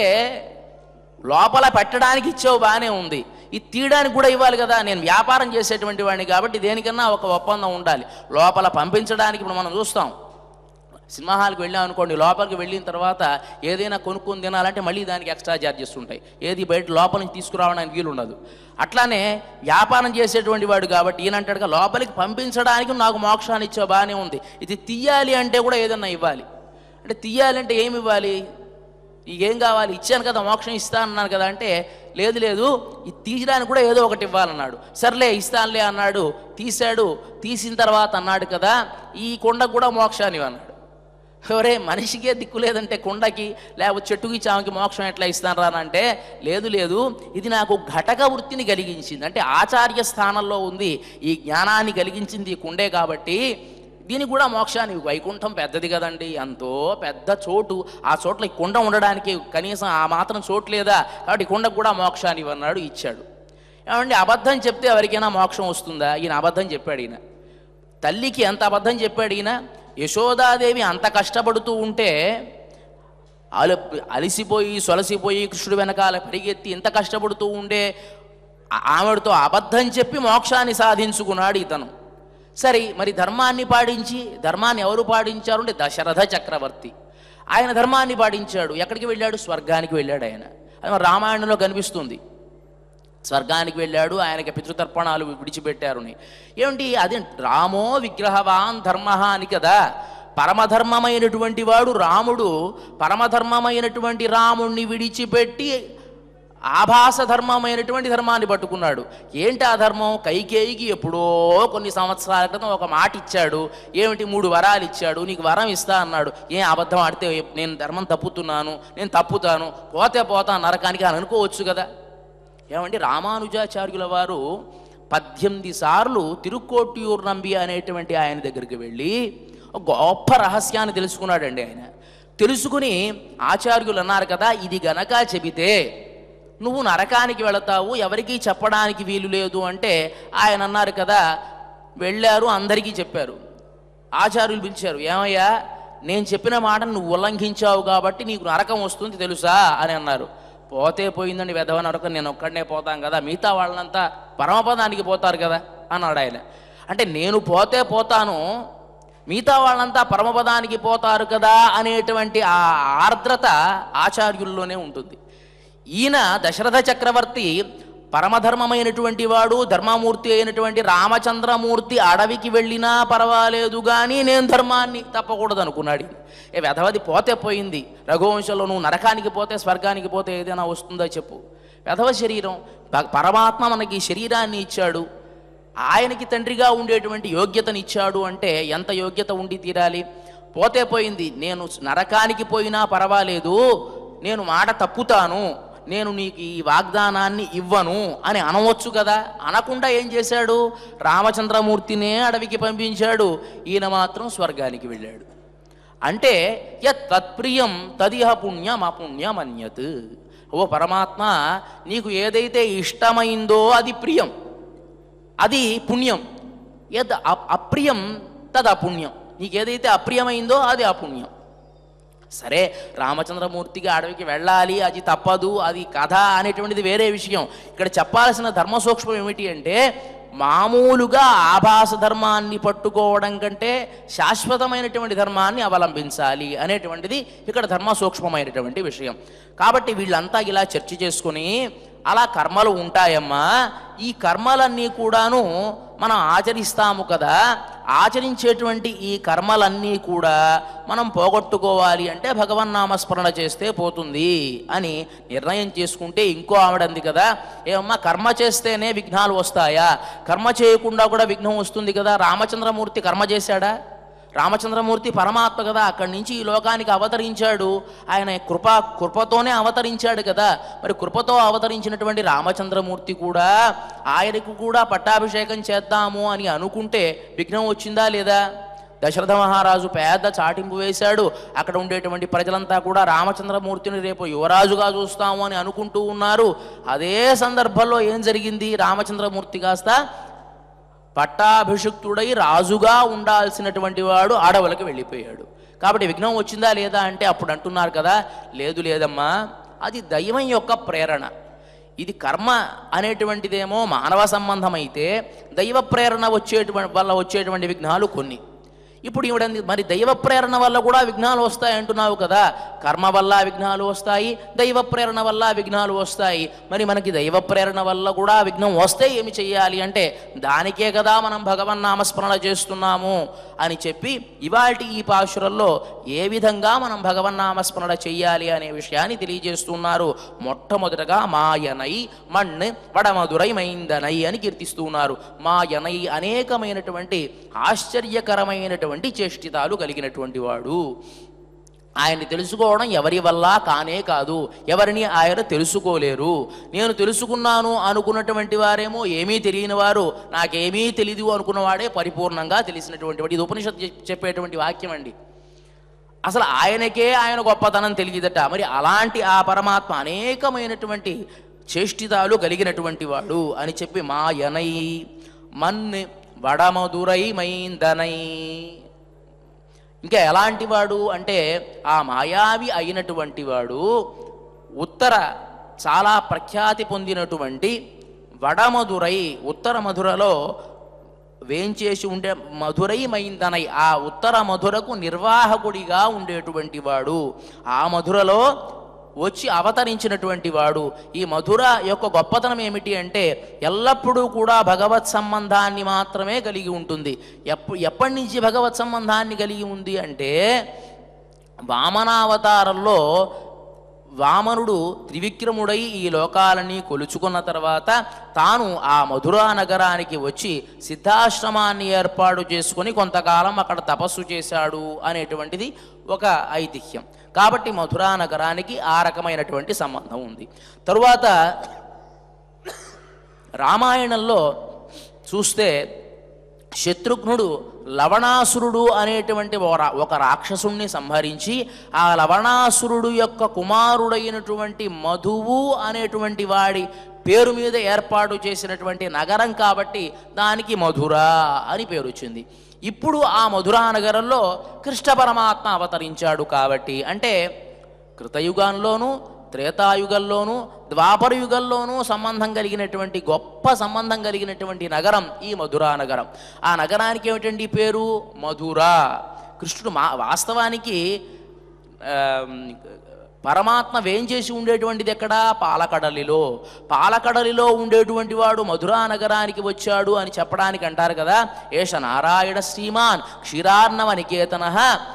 లోపల పెట్టడానికి ఇచ్చావు బాగానే ఉంది ఇది తీయడానికి కూడా ఇవ్వాలి కదా నేను వ్యాపారం చేసేటువంటి వాడిని కాబట్టి దేనికన్నా ఒక ఒప్పందం ఉండాలి లోపల పంపించడానికి ఇప్పుడు మనం చూస్తాం సినిమా హాల్కి వెళ్ళాం అనుకోండి లోపలికి వెళ్ళిన తర్వాత ఏదైనా కొనుక్కొని తినాలంటే మళ్ళీ దానికి ఎక్స్ట్రా ఛార్జెస్ ఉంటాయి ఏది బయట లోపల నుంచి తీసుకురావడానికి వీలు ఉండదు అట్లానే వ్యాపారం చేసేటువంటి వాడు కాబట్టి ఈయనంటాడుగా లోపలికి పంపించడానికి నాకు మోక్షాన్ని ఇచ్చా బాగానే ఉంది ఇది తీయాలి అంటే కూడా ఏదన్నా ఇవ్వాలి అంటే తీయాలంటే ఏమి ఇవ్వాలి నీకేం కావాలి ఇచ్చాను కదా మోక్షం ఇస్తా అన్నాను కదా అంటే లేదు లేదు ఇది తీయడానికి కూడా ఏదో ఒకటి ఇవ్వాలన్నాడు సర్లే ఇస్తానులే అన్నాడు తీశాడు తీసిన తర్వాత అన్నాడు కదా ఈ కొండకు కూడా మోక్షాన్ని ఇవ్వు" అన్నాడు ఎవరే మనిషికే దిక్కు లేదంటే కొండకి లేకపోతే చెట్టుకి చావుకి మోక్షం ఎట్లా ఇస్తాను రానంటే లేదు లేదు ఇది నాకు ఘటక వృత్తిని కలిగించింది అంటే ఆచార్య స్థానంలో ఉంది ఈ జ్ఞానాన్ని కలిగించింది ఈ కుండే కాబట్టి దీనికి కూడా మోక్షాన్ని వైకుంఠం పెద్దది కదండి ఎంతో పెద్ద చోటు ఆ చోట్ల ఈ కుండ ఉండడానికి కనీసం ఆ మాత్రం చోటు లేదా కాబట్టి ఈ కుండకు కూడా మోక్షాన్ని ఇవ్వన్నాడు ఇచ్చాడు ఏమండి అబద్ధం చెప్తే ఎవరికైనా మోక్షం వస్తుందా ఈయన అబద్ధం చెప్పాడు ఈయన తల్లికి ఎంత అబద్ధం చెప్పాడు ఈయన యశోదాదేవి అంత కష్టపడుతూ ఉంటే అల అలిసిపోయి సొలసిపోయి కృష్ణుడు వెనకాల పరిగెత్తి ఇంత కష్టపడుతూ ఉండే ఆ- ఆవిడతో అబద్ధం చెప్పి మోక్షాన్ని సాధించుకున్నాడు ఇతను సరే మరి ధర్మాన్ని పాటించి ధర్మాన్ని ఎవరు పాటించారు అంటే దశరథ చక్రవర్తి ఆయన ధర్మాన్ని పాటించాడు ఎక్కడికి వెళ్ళాడు స్వర్గానికి వెళ్ళాడు ఆయన అది మన రామాయణంలో కనిపిస్తుంది స్వర్గానికి వెళ్ళాడు ఆయనకి పితృతర్పణాలు విడిచిపెట్టారుని ఏమిటి అది రామో విగ్రహవాన్ ధర్మ అని కదా పరమధర్మమైనటువంటి వాడు రాముడు పరమధర్మమైనటువంటి రాముణ్ణి విడిచిపెట్టి ఆభాస ధర్మమైనటువంటి ధర్మాన్ని పట్టుకున్నాడు ఏంటి ఆ ధర్మం కైకేయికి ఎప్పుడో కొన్ని సంవత్సరాల క్రితం ఒక మాట ఇచ్చాడు ఏమిటి మూడు వరాలు ఇచ్చాడు నీకు వరం ఇస్తా అన్నాడు ఏం అబద్ధం ఆడితే నేను ధర్మం తప్పుతున్నాను నేను తప్పుతాను పోతే పోతా నరకానికి అని అనుకోవచ్చు కదా ఏమండి రామానుజాచార్యుల వారు పద్దెనిమిది సార్లు తిరుక్కోటియూరు నంబి అనేటువంటి ఆయన దగ్గరికి వెళ్ళి ఒక గొప్ప రహస్యాన్ని తెలుసుకున్నాడండి ఆయన తెలుసుకుని ఆచార్యులు అన్నారు కదా ఇది గనక చెబితే నువ్వు నరకానికి వెళతావు ఎవరికీ చెప్పడానికి వీలు లేదు అంటే ఆయన అన్నారు కదా వెళ్ళారు అందరికీ చెప్పారు ఆచార్యులు పిలిచారు ఏమయ్యా నేను చెప్పిన మాటను నువ్వు ఉల్లంఘించావు కాబట్టి నీకు నరకం వస్తుంది తెలుసా అని అన్నారు పోతే పోయిందండి వెధవ నరకం నేను ఒక్కడనే పోతాం కదా మిగతా వాళ్ళంతా పరమపదానికి పోతారు కదా అన్నాడు ఆయన అంటే నేను పోతే పోతాను మిగతా వాళ్ళంతా పరమపదానికి పోతారు కదా అనేటువంటి ఆ ఆర్ద్రత ఆచార్యుల్లోనే ఉంటుంది ఈయన దశరథ చక్రవర్తి పరమధర్మమైనటువంటి వాడు ధర్మమూర్తి అయినటువంటి రామచంద్రమూర్తి అడవికి వెళ్ళినా పర్వాలేదు కానీ నేను ధర్మాన్ని తప్పకూడదు అనుకున్నాడు ఈయన. ఏ వెధవది పోతే పోయింది రఘువంశంలో నువ్వు నరకానికి పోతే స్వర్గానికి పోతే ఏదైనా వస్తుందో చెప్పు వెధవ శరీరం భ- పరమాత్మ మనకి ఈ శరీరాన్ని ఇచ్చాడు ఆయనకి తండ్రిగా ఉండేటువంటి యోగ్యతని ఇచ్చాడు అంటే ఎంత యోగ్యత ఉండి తీరాలి పోతే పోయింది నేను నరకానికి పోయినా పర్వాలేదు నేను మాట తప్పుతాను నేను నీకు ఈ వాగ్దానాన్ని ఇవ్వను అని అనవచ్చు కదా అనకుండా ఏం చేశాడు రామచంద్రమూర్తినే అడవికి పంపించాడు ఈయన మాత్రం స్వర్గానికి వెళ్ళాడు అంటే యత్ తత్ప్రియం తదిహ పుణ్యం అపుణ్యం అన్యత్ ఓ పరమాత్మ నీకు ఏదైతే ఇష్టమైందో అది ప్రియం అది పుణ్యం యద్ అ- అప్రియం తద్ అపుణ్యం నీకు ఏదైతే అప్రియమైందో అది అపుణ్యం సరే రామచంద్రమూర్తికి అడవికి వెళ్ళాలి అది తప్పదు అది కథ అనేటువంటిది వేరే విషయం ఇక్కడ చెప్పాల్సిన ధర్మ సూక్ష్మం ఏమిటి అంటే మామూలుగా ఆభాస ధర్మాన్ని పట్టుకోవడం కంటే శాశ్వతమైనటువంటి ధర్మాన్ని అవలంబించాలి అనేటువంటిది ఇక్కడ ధర్మ సూక్ష్మమైనటువంటి విషయం కాబట్టి వీళ్ళంతా ఇలా చర్చ చేసుకుని అలా కర్మలు ఉంటాయమ్మా ఈ కర్మలన్నీ కూడాను మనం ఆచరిస్తాము కదా ఆచరించేటువంటి ఈ కర్మలన్నీ కూడా మనం పోగొట్టుకోవాలి అంటే భగవన్నామస్మరణ చేస్తే పోతుంది అని నిర్ణయం చేసుకుంటే ఇంకో ఆవిడంది కదా ఏమమ్మా కర్మ చేస్తేనే విఘ్నాలు వస్తాయా కర్మ చేయకుండా కూడా విఘ్నం వస్తుంది కదా రామచంద్రమూర్తి కర్మ చేశాడా రామచంద్రమూర్తి పరమాత్మ కదా అక్కడి నుంచి ఈ లోకానికి అవతరించాడు ఆయన కృప కృపతోనే అవతరించాడు కదా మరి కృపతో అవతరించినటువంటి రామచంద్రమూర్తి కూడా ఆయనకు కూడా పట్టాభిషేకం చేద్దాము అని అనుకుంటే విఘ్నం వచ్చిందా లేదా దశరథ మహారాజు పెద్ద చాటింపు వేశాడు అక్కడ ఉండేటువంటి ప్రజలంతా కూడా రామచంద్రమూర్తిని రేపు యువరాజుగా చూస్తాము అని అనుకుంటూ ఉన్నారు అదే సందర్భంలో ఏం జరిగింది రామచంద్రమూర్తి కాస్త పట్టాభిషిక్తుడై రాజుగా ఉండాల్సినటువంటి వాడు ఆడవులకు వెళ్ళిపోయాడు కాబట్టి విఘ్నం వచ్చిందా లేదా అంటే అప్పుడు అంటున్నారు కదా లేదు లేదమ్మా అది దైవం యొక్క ప్రేరణ ఇది కర్మ అనేటువంటిదేమో మానవ సంబంధం అయితే దైవ ప్రేరణ వచ్చేటువంటి వల్ల వచ్చేటువంటి విఘ్నాలు కొన్ని ఇప్పుడు ఈవిడంది మరి దైవ ప్రేరణ వల్ల కూడా విఘ్నాలు వస్తాయి అంటున్నావు కదా కర్మ వల్ల విఘ్నాలు వస్తాయి దైవ ప్రేరణ వల్ల విఘ్నాలు వస్తాయి మరి మనకి దైవ ప్రేరణ వల్ల కూడా విఘ్నం వస్తే ఏమి చెయ్యాలి అంటే దానికే కదా మనం భగవన్నామస్మరణ చేస్తున్నాము అని చెప్పి ఇవాల్టి ఈ పాశురంలో ఏ విధంగా మనం భగవన్నామస్మరణ చెయ్యాలి అనే విషయాన్ని తెలియజేస్తున్నారు మొట్టమొదటగా మాయనై మణ్ వడమధురై మైందనై అని కీర్తిస్తున్నారు మాయనై అనేకమైనటువంటి ఆశ్చర్యకరమైనటువంటి చేష్టితాలు కలిగినటువంటి వాడు ఆయన్ని తెలుసుకోవడం ఎవరి వల్ల కానే కాదు ఎవరిని ఆయన తెలుసుకోలేరు నేను తెలుసుకున్నాను అనుకున్నటువంటి వారేమో ఏమీ తెలియని వారు నాకేమీ తెలీదు అనుకున్నవాడే పరిపూర్ణంగా తెలిసినటువంటి వాడు ఇది ఉపనిషత్తు చెప్- చెప్పేటువంటి వాక్యం అండి అసలు ఆయనకే ఆయన గొప్పతనం తెలియదట మరి అలాంటి ఆ పరమాత్మ అనేకమైనటువంటి చేష్టితాలు కలిగినటువంటి వాడు అని చెప్పి మాయనై మన్ వడమధురై మైందనై ఇంకా ఎలాంటి వాడు అంటే ఆ మాయావి అయినటువంటి వాడు ఉత్తర చాలా ప్రఖ్యాతి పొందినటువంటి వడమధురై ఉత్తర మధురలో వేంచేసి ఉండే మధురై మైందనై ఆ ఉత్తర మధురకు నిర్వాహకుడిగా ఉండేటువంటి వాడు ఆ మధురలో వచ్చి అవతరించినటువంటి వాడు ఈ మధుర యొక్క గొప్పతనం ఏమిటి అంటే ఎల్లప్పుడూ కూడా భగవత్ సంబంధాన్ని మాత్రమే కలిగి ఉంటుంది ఎప్పు ఎప్పటి నుంచి భగవత్ సంబంధాన్ని కలిగి ఉంది అంటే వామనావతారంలో వామనుడు త్రివిక్రముడై ఈ లోకాలని కొలుచుకున్న తర్వాత తాను ఆ మధురా నగరానికి వచ్చి సిద్ధాశ్రమాన్ని ఏర్పాటు చేసుకొని కొంతకాలం అక్కడ తపస్సు చేశాడు అనేటువంటిది ఒక ఐతిహ్యం కాబట్టి మధురా నగరానికి ఆ రకమైనటువంటి సంబంధం ఉంది తరువాత రామాయణంలో చూస్తే శత్రుఘ్నుడు లవణాసురుడు అనేటువంటి ఒక రా- ఒక రాక్షసుణ్ణి సంహరించి ఆ లవణాసురుడు యొక్క కుమారుడైనటువంటి మధువు అనేటువంటి వాడి పేరు మీద ఏర్పాటు చేసినటువంటి నగరం కాబట్టి దానికి మధుర అని పేరు వచ్చింది ఇప్పుడు ఆ మధురా నగరంలో కృష్ణ పరమాత్మ అవతరించాడు కాబట్టి అంటే కృతయుగంలోనూ త్రేతాయుగంలోనూ ద్వాపర యుగంలోనూ సంబంధం కలిగినటువంటి గొప్ప సంబంధం కలిగినటువంటి నగరం ఈ మధురా నగరం ఆ నగరానికి ఏమిటండి పేరు మధుర కృష్ణుడు మా వాస్తవానికి ఆమ్, పరమాత్మ వేంచేసి ఉండేటువంటిది ఎక్కడ పాలకడలిలో పాలకడలిలో ఉండేటువంటి వాడు మధురా నగరానికి వచ్చాడు అని చెప్పడానికి అంటారు కదా ఏష నారాయణ శ్రీమాన్ క్షీరార్ణవ నికేతన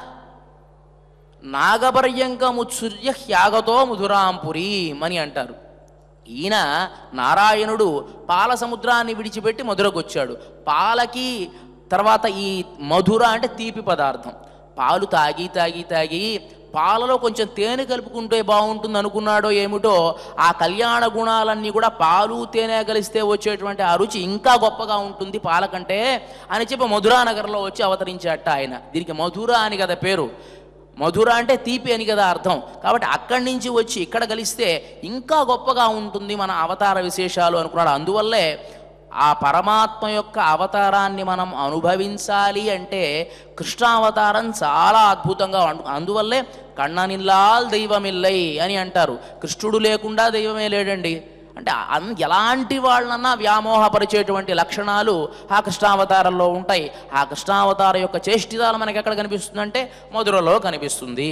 నాగపర్యంకముత్సృజ్య హ్యాగతో ముధురాంపురి అని అంటారు ఈయన నారాయణుడు పాల సముద్రాన్ని విడిచిపెట్టి మధురకు వచ్చాడు పాలకి తర్వాత ఈ మధుర అంటే తీపి పదార్థం పాలు తాగి తాగి తాగి పాలలో కొంచెం తేనె కలుపుకుంటే బాగుంటుంది అనుకున్నాడో ఏమిటో ఆ కళ్యాణ గుణాలన్నీ కూడా పాలు తేనె కలిస్తే వచ్చేటువంటి ఆ రుచి ఇంకా గొప్పగా ఉంటుంది పాల కంటే అని చెప్పి మధురా నగర్లో వచ్చి అవతరించాట ఆయన దీనికి మధుర అని కదా పేరు మధుర అంటే తీపి అని కదా అర్థం కాబట్టి అక్కడి నుంచి వచ్చి ఇక్కడ కలిస్తే ఇంకా గొప్పగా ఉంటుంది మన అవతార విశేషాలు అనుకున్నాడు అందువల్లే ఆ పరమాత్మ యొక్క అవతారాన్ని మనం అనుభవించాలి అంటే కృష్ణావతారం చాలా అద్భుతంగా ఉంటు- అందువల్లే కണ്ണనిల్లాల్ దైవమిల్లై అని అంటారు కృష్ణుడు లేకుండా దైవమే లేడండి అంటే అన్ ఎలాంటి వాళ్ళన్నా వ్యామోహపరిచేటువంటి లక్షణాలు ఆ కృష్ణావతారంలో ఉంటాయి ఆ కృష్ణావతార యొక్క చేష్టితాలు మనకి ఎక్కడ కనిపిస్తుందంటే మధురలో కనిపిస్తుంది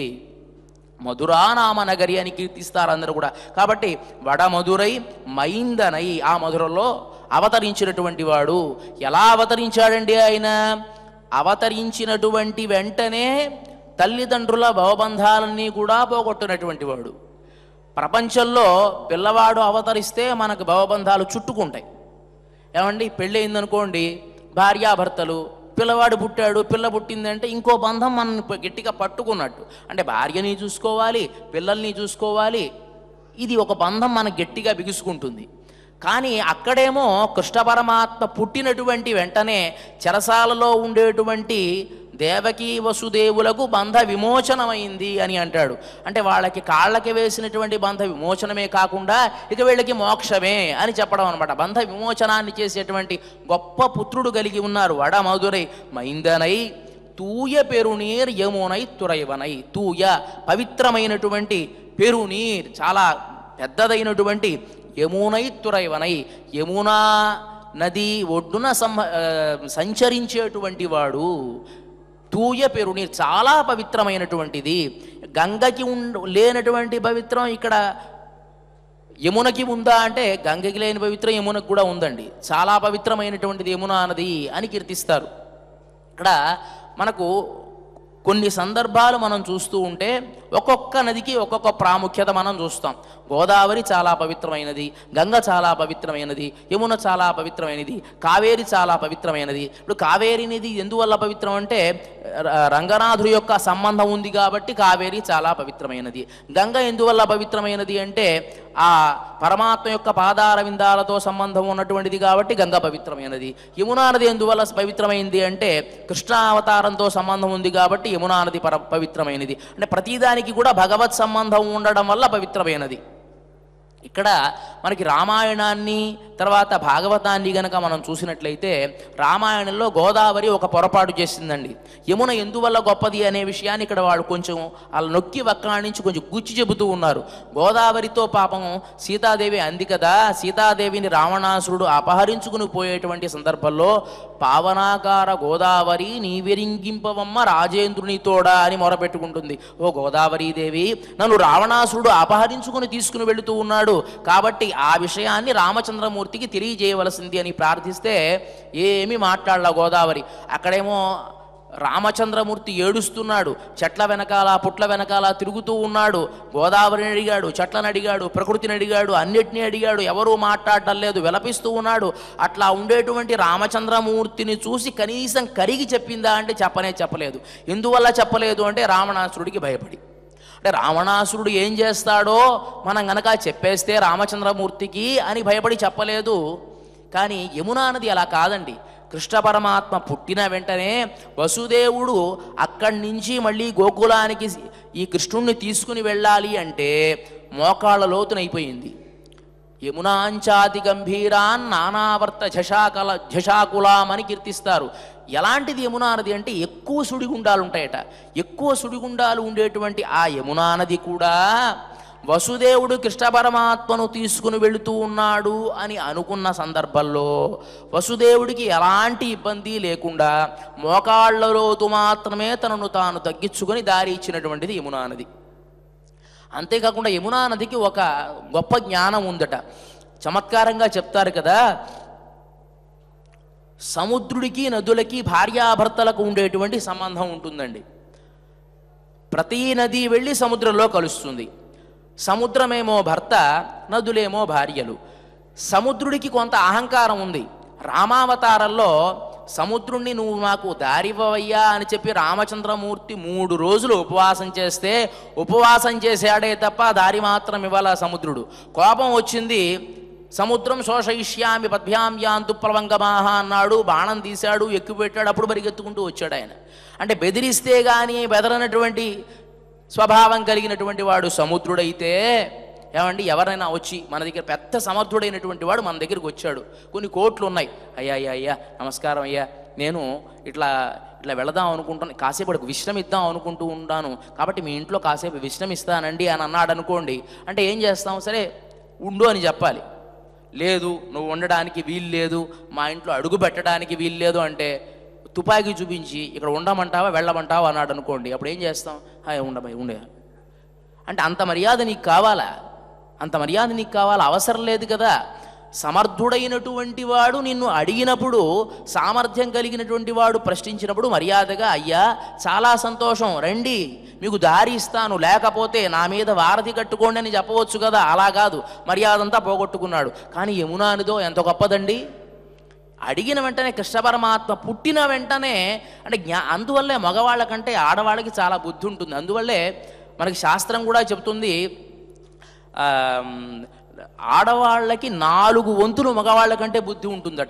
మధురా నామ నగరి అని కీర్తిస్తారు అందరూ కూడా కాబట్టి వడ మధురై మైందనై ఆ మధురలో అవతరించినటువంటి వాడు ఎలా అవతరించాడండి ఆయన అవతరించినటువంటి వెంటనే తల్లిదండ్రుల భవబంధాలన్నీ కూడా పోగొట్టినటువంటి వాడు ప్రపంచంలో పిల్లవాడు అవతరిస్తే మనకు భవబంధాలు చుట్టుకుంటాయి ఏమండి పెళ్ళి అయిందనుకోండి భార్యాభర్తలు పిల్లవాడు పుట్టాడు పిల్ల పుట్టిందంటే ఇంకో బంధం మనం గట్టిగా పట్టుకున్నట్టు అంటే భార్యని చూసుకోవాలి పిల్లల్ని చూసుకోవాలి ఇది ఒక బంధం మనకు గట్టిగా బిగుసుకుంటుంది కానీ అక్కడేమో కృష్ణ పరమాత్మ పుట్టినటువంటి వెంటనే చెరసాలలో ఉండేటువంటి దేవకీ వసుదేవులకు బంధ విమోచనమైంది అని అంటాడు అంటే వాళ్ళకి కాళ్ళకి వేసినటువంటి బంధ విమోచనమే కాకుండా ఇక వీళ్ళకి మోక్షమే అని చెప్పడం అనమాట బంధ విమోచనాన్ని చేసేటువంటి గొప్ప పుత్రుడు కలిగి ఉన్నారు వడ మధురై మైందనై తూయ పెరునీర్ యమునై తురైవనై తూయ పవిత్రమైనటువంటి పెరునీర్ చాలా పెద్దదైనటువంటి యమునై తురైవనై యమునా నది ఒడ్డున సంహ ఆ, సంచరించేటువంటి వాడు తూయ పెరుని చాలా పవిత్రమైనటువంటిది గంగకి ఉండ లేనటువంటి పవిత్రం ఇక్కడ యమునకి ఉందా అంటే గంగకి లేని పవిత్రం యమునకు కూడా ఉందండి చాలా పవిత్రమైనటువంటిది యమున నది అని కీర్తిస్తారు ఇక్కడ మనకు కొన్ని సందర్భాలు మనం చూస్తూ ఉంటే ఒక్కొక్క నదికి ఒక్కొక్క ప్రాముఖ్యత మనం చూస్తాం గోదావరి చాలా పవిత్రమైనది గంగ చాలా పవిత్రమైనది యమున చాలా పవిత్రమైనది కావేరి చాలా పవిత్రమైనది ఇప్పుడు కావేరి నది ఎందువల్ల పవిత్రం అంటే ర- రంగనాథుడి యొక్క సంబంధం ఉంది కాబట్టి కావేరి చాలా పవిత్రమైనది గంగ ఎందువల్ల పవిత్రమైనది అంటే ఆ పరమాత్మ యొక్క పాదార విందాలతో సంబంధం ఉన్నటువంటిది కాబట్టి గంగ పవిత్రమైనది యమునా నది ఎందువల్ల పవిత్రమైంది అంటే కృష్ణావతారంతో సంబంధం ఉంది కాబట్టి యమునా నది పర పవిత్రమైనది అంటే ప్రతిదానికి కూడా భగవత్ సంబంధం ఉండడం వల్ల పవిత్రమైనది ఇక్కడ మనకి రామాయణాన్ని తర్వాత భాగవతాన్ని గనక మనం చూసినట్లయితే రామాయణంలో గోదావరి ఒక పొరపాటు చేసిందండి యమున ఎందువల్ల గొప్పది అనే విషయాన్ని ఇక్కడ వాళ్ళు కొంచెం వాళ్ళు నొక్కి వక్కాణించి కొంచెం గుచ్చి చెబుతూ ఉన్నారు గోదావరితో పాపం సీతాదేవి అంది కదా సీతాదేవిని రావణాసురుడు అపహరించుకుని పోయేటువంటి సందర్భంలో పావనాకార గోదావరి నీవెరింగింపవమ్మ రాజేంద్రుని తోడా అని మొరపెట్టుకుంటుంది ఓ గోదావరి దేవి నన్ను రావణాసురుడు అపహరించుకుని తీసుకుని వెళుతూ ఉన్నాడు కాబట్టి ఆ విషయాన్ని రామచంద్రమూర్తికి తెలియజేయవలసింది అని ప్రార్థిస్తే ఏమీ మాట్లాడలా గోదావరి అక్కడేమో రామచంద్రమూర్తి ఏడుస్తున్నాడు చెట్ల వెనకాల పుట్ల వెనకాల తిరుగుతూ ఉన్నాడు గోదావరిని అడిగాడు చెట్లను అడిగాడు ప్రకృతిని అడిగాడు అన్నిటినీ అడిగాడు ఎవరూ మాట్లాడటం లేదు విలపిస్తూ ఉన్నాడు అట్లా ఉండేటువంటి రామచంద్రమూర్తిని చూసి కనీసం కరిగి చెప్పిందా అంటే చెప్పనే చెప్పలేదు ఎందువల్ల చెప్పలేదు అంటే రావణాసురుడికి భయపడి అంటే రావణాసురుడు ఏం చేస్తాడో మనం గనక చెప్పేస్తే రామచంద్రమూర్తికి అని భయపడి చెప్పలేదు కానీ యమునా నది అలా కాదండి కృష్ణ పరమాత్మ పుట్టిన వెంటనే వసుదేవుడు అక్కడి నుంచి మళ్ళీ గోకులానికి ఈ కృష్ణుణ్ణి తీసుకుని వెళ్ళాలి అంటే మోకాళ్ళ లోతునైపోయింది యమునాంచాతి గంభీరాన్ నానావర్త ఝషాకల ఝషాకులాం అని కీర్తిస్తారు ఎలాంటిది యమునా నది అంటే ఎక్కువ సుడిగుండాలు ఉంటాయట ఎక్కువ సుడిగుండాలు ఉండేటువంటి ఆ యమునా నది కూడా వసుదేవుడు కృష్ణ పరమాత్మను తీసుకుని వెళుతూ ఉన్నాడు అని అనుకున్న సందర్భంలో వసుదేవుడికి ఎలాంటి ఇబ్బంది లేకుండా మోకాళ్ళలోతు మాత్రమే తనను తాను తగ్గించుకొని దారి ఇచ్చినటువంటిది యమునా నది అంతేకాకుండా యమునా నదికి ఒక గొప్ప జ్ఞానం ఉందట చమత్కారంగా చెప్తారు కదా సముద్రుడికి నదులకి భార్యాభర్తలకు ఉండేటువంటి సంబంధం ఉంటుందండి ప్రతి నది వెళ్ళి సముద్రంలో కలుస్తుంది సముద్రమేమో భర్త నదులేమో భార్యలు సముద్రుడికి కొంత అహంకారం ఉంది రామావతారంలో సముద్రుణ్ణి నువ్వు నాకు దారివ్వవయ్యా అని చెప్పి రామచంద్రమూర్తి మూడు రోజులు ఉపవాసం చేస్తే ఉపవాసం చేశాడే తప్ప దారి మాత్రం ఇవ్వాల సముద్రుడు కోపం వచ్చింది సముద్రం శోషయిష్యామి పద్భ్యాం యాంతు ప్లవంగమాహ అన్నాడు బాణం తీశాడు ఎక్కుపెట్టాడు అప్పుడు పరిగెత్తుకుంటూ వచ్చాడు ఆయన అంటే బెదిరిస్తే కానీ బెదరనటువంటి స్వభావం కలిగినటువంటి వాడు సముద్రుడైతే ఏమండి ఎవరైనా వచ్చి మన దగ్గర పెద్ద సమర్థుడైనటువంటి వాడు మన దగ్గరికి వచ్చాడు కొన్ని కోట్లు ఉన్నాయి అయ్యా అయ్యా అయ్యా నమస్కారం అయ్యా నేను ఇట్లా ఇట్లా వెళదాం అనుకుంటాను కాసేపు వాడికి విశ్రమిద్దాం అనుకుంటూ ఉంటాను కాబట్టి మీ ఇంట్లో కాసేపు విశ్రమిస్తానండి అని అన్నాడు అనుకోండి అంటే ఏం చేస్తాం సరే ఉండు అని చెప్పాలి లేదు నువ్వు ఉండడానికి వీలు లేదు మా ఇంట్లో అడుగు పెట్టడానికి వీలు లేదు అంటే తుపాకీ చూపించి ఇక్కడ ఉండమంటావా వెళ్ళమంటావా అన్నాడు అనుకోండి అప్పుడు ఏం చేస్తాం హాయ్ ఉండబాయ్ ఉండే అంటే అంత మర్యాద నీకు కావాలా అంత మర్యాద నీకు కావాలా అవసరం లేదు కదా సమర్థుడైనటువంటి వాడు నిన్ను అడిగినప్పుడు సామర్థ్యం కలిగినటువంటి వాడు ప్రశ్నించినప్పుడు మర్యాదగా అయ్యా చాలా సంతోషం రండి మీకు దారి ఇస్తాను లేకపోతే నా మీద వారధి కట్టుకోండి అని చెప్పవచ్చు కదా అలా కాదు మర్యాద అంతా పోగొట్టుకున్నాడు కానీ యమునానిదో ఎంత గొప్పదండి అడిగిన వెంటనే కృష్ణ పరమాత్మ పుట్టిన వెంటనే అంటే జ్ఞా అందువల్లే మగవాళ్ళ కంటే ఆడవాళ్ళకి చాలా బుద్ధి ఉంటుంది అందువల్లే మనకి శాస్త్రం కూడా చెప్తుంది ఆమ్, ఆడవాళ్ళకి నాలుగు వంతులు మగవాళ్ళ కంటే బుద్ధి ఉంటుందట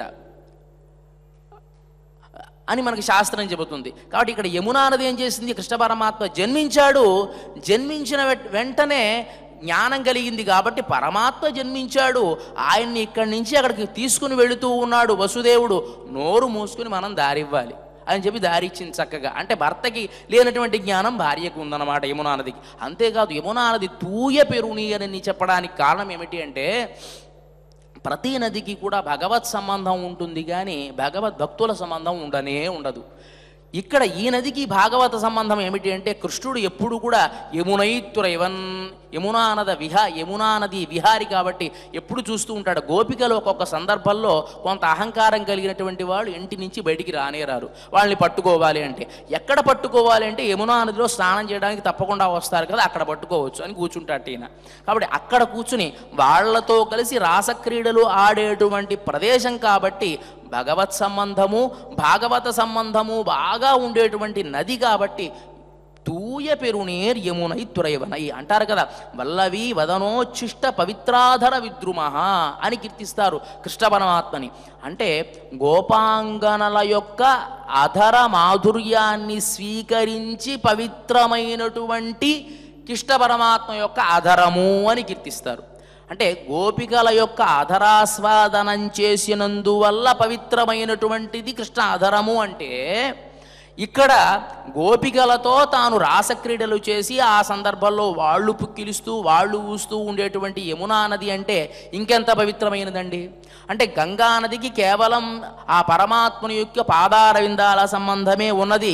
అని మనకి శాస్త్రం చెబుతుంది కాబట్టి ఇక్కడ యమునా నది ఏం చేసింది కృష్ణ పరమాత్మ జన్మించాడు జన్మించిన వె- వెంటనే జ్ఞానం కలిగింది కాబట్టి పరమాత్మ జన్మించాడు ఆయన్ని ఇక్కడి నుంచి అక్కడికి తీసుకుని వెళుతూ ఉన్నాడు వసుదేవుడు నోరు మూసుకుని మనం దారివ్వాలి అని చెప్పి దారి ఇచ్చింది చక్కగా అంటే భర్తకి లేనటువంటి జ్ఞానం భార్యకు ఉందన్నమాట యమునా నదికి అంతేకాదు యమునా నది తూయ పెరుని అని చెప్పడానికి కారణం ఏమిటి అంటే ప్రతి నదికి కూడా భగవత్ సంబంధం ఉంటుంది కానీ భగవద్ భక్తుల సంబంధం ఉండనే ఉండదు ఇక్కడ ఈ నదికి భాగవత సంబంధం ఏమిటి అంటే కృష్ణుడు ఎప్పుడు కూడా యమునైత్తురైవన్ యమునా నద విహా యమునా నది విహారి కాబట్టి ఎప్పుడు చూస్తూ ఉంటాడు గోపికలు ఒక్కొక్క సందర్భంలో కొంత అహంకారం కలిగినటువంటి వాళ్ళు ఇంటి నుంచి బయటికి రానేరారు వాళ్ళని పట్టుకోవాలి అంటే ఎక్కడ పట్టుకోవాలి అంటే యమునా నదిలో స్నానం చేయడానికి తప్పకుండా వస్తారు కదా అక్కడ పట్టుకోవచ్చు అని కూర్చుంటాడు ఈయన కాబట్టి అక్కడ కూర్చుని వాళ్ళతో కలిసి రాసక్రీడలు ఆడేటువంటి ప్రదేశం కాబట్టి భగవత్ సంబంధము భాగవత సంబంధము బాగా ఉండేటువంటి నది కాబట్టి తూయ పెరునేర్ యమునై తురయవనై అంటారు కదా వల్లవి వదనోచ్ఛిష్ట పవిత్రాధర విద్రుమః అని కీర్తిస్తారు కృష్ణ పరమాత్మని అంటే గోపాంగనల యొక్క అధర మాధుర్యాన్ని స్వీకరించి పవిత్రమైనటువంటి కృష్ణ పరమాత్మ యొక్క అధరము అని కీర్తిస్తారు అంటే గోపికల యొక్క అధరాస్వాదనం చేసినందువల్ల పవిత్రమైనటువంటిది కృష్ణ అధరము అంటే ఇక్కడ గోపికలతో తాను రాసక్రీడలు చేసి ఆ సందర్భంలో వాళ్ళు పుక్కిలిస్తూ వాళ్ళు ఊస్తూ ఉండేటువంటి యమునా నది అంటే ఇంకెంత పవిత్రమైనదండి అంటే గంగా నదికి కేవలం ఆ పరమాత్మని యొక్క పాదారవిందాల సంబంధమే ఉన్నది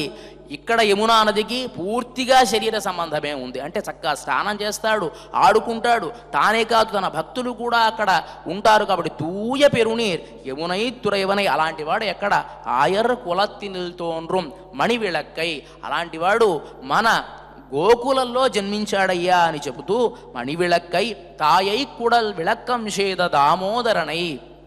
ఇక్కడ యమునా నదికి పూర్తిగా శరీర సంబంధమే ఉంది అంటే చక్కగా స్నానం చేస్తాడు ఆడుకుంటాడు తానే కాదు తన భక్తులు కూడా అక్కడ ఉంటారు కాబట్టి తూయ పెరునీర్ యమునై తురైవనై అలాంటి వాడు ఎక్కడ ఆయర్ కులత్తి నిల్తోన్రుం మణి విళక్కై అలాంటి వాడు మన గోకులంలో జన్మించాడయ్యా అని చెబుతూ మణివిళక్కై తాయై కుడల్ విళక్కం చేద దామోదరణై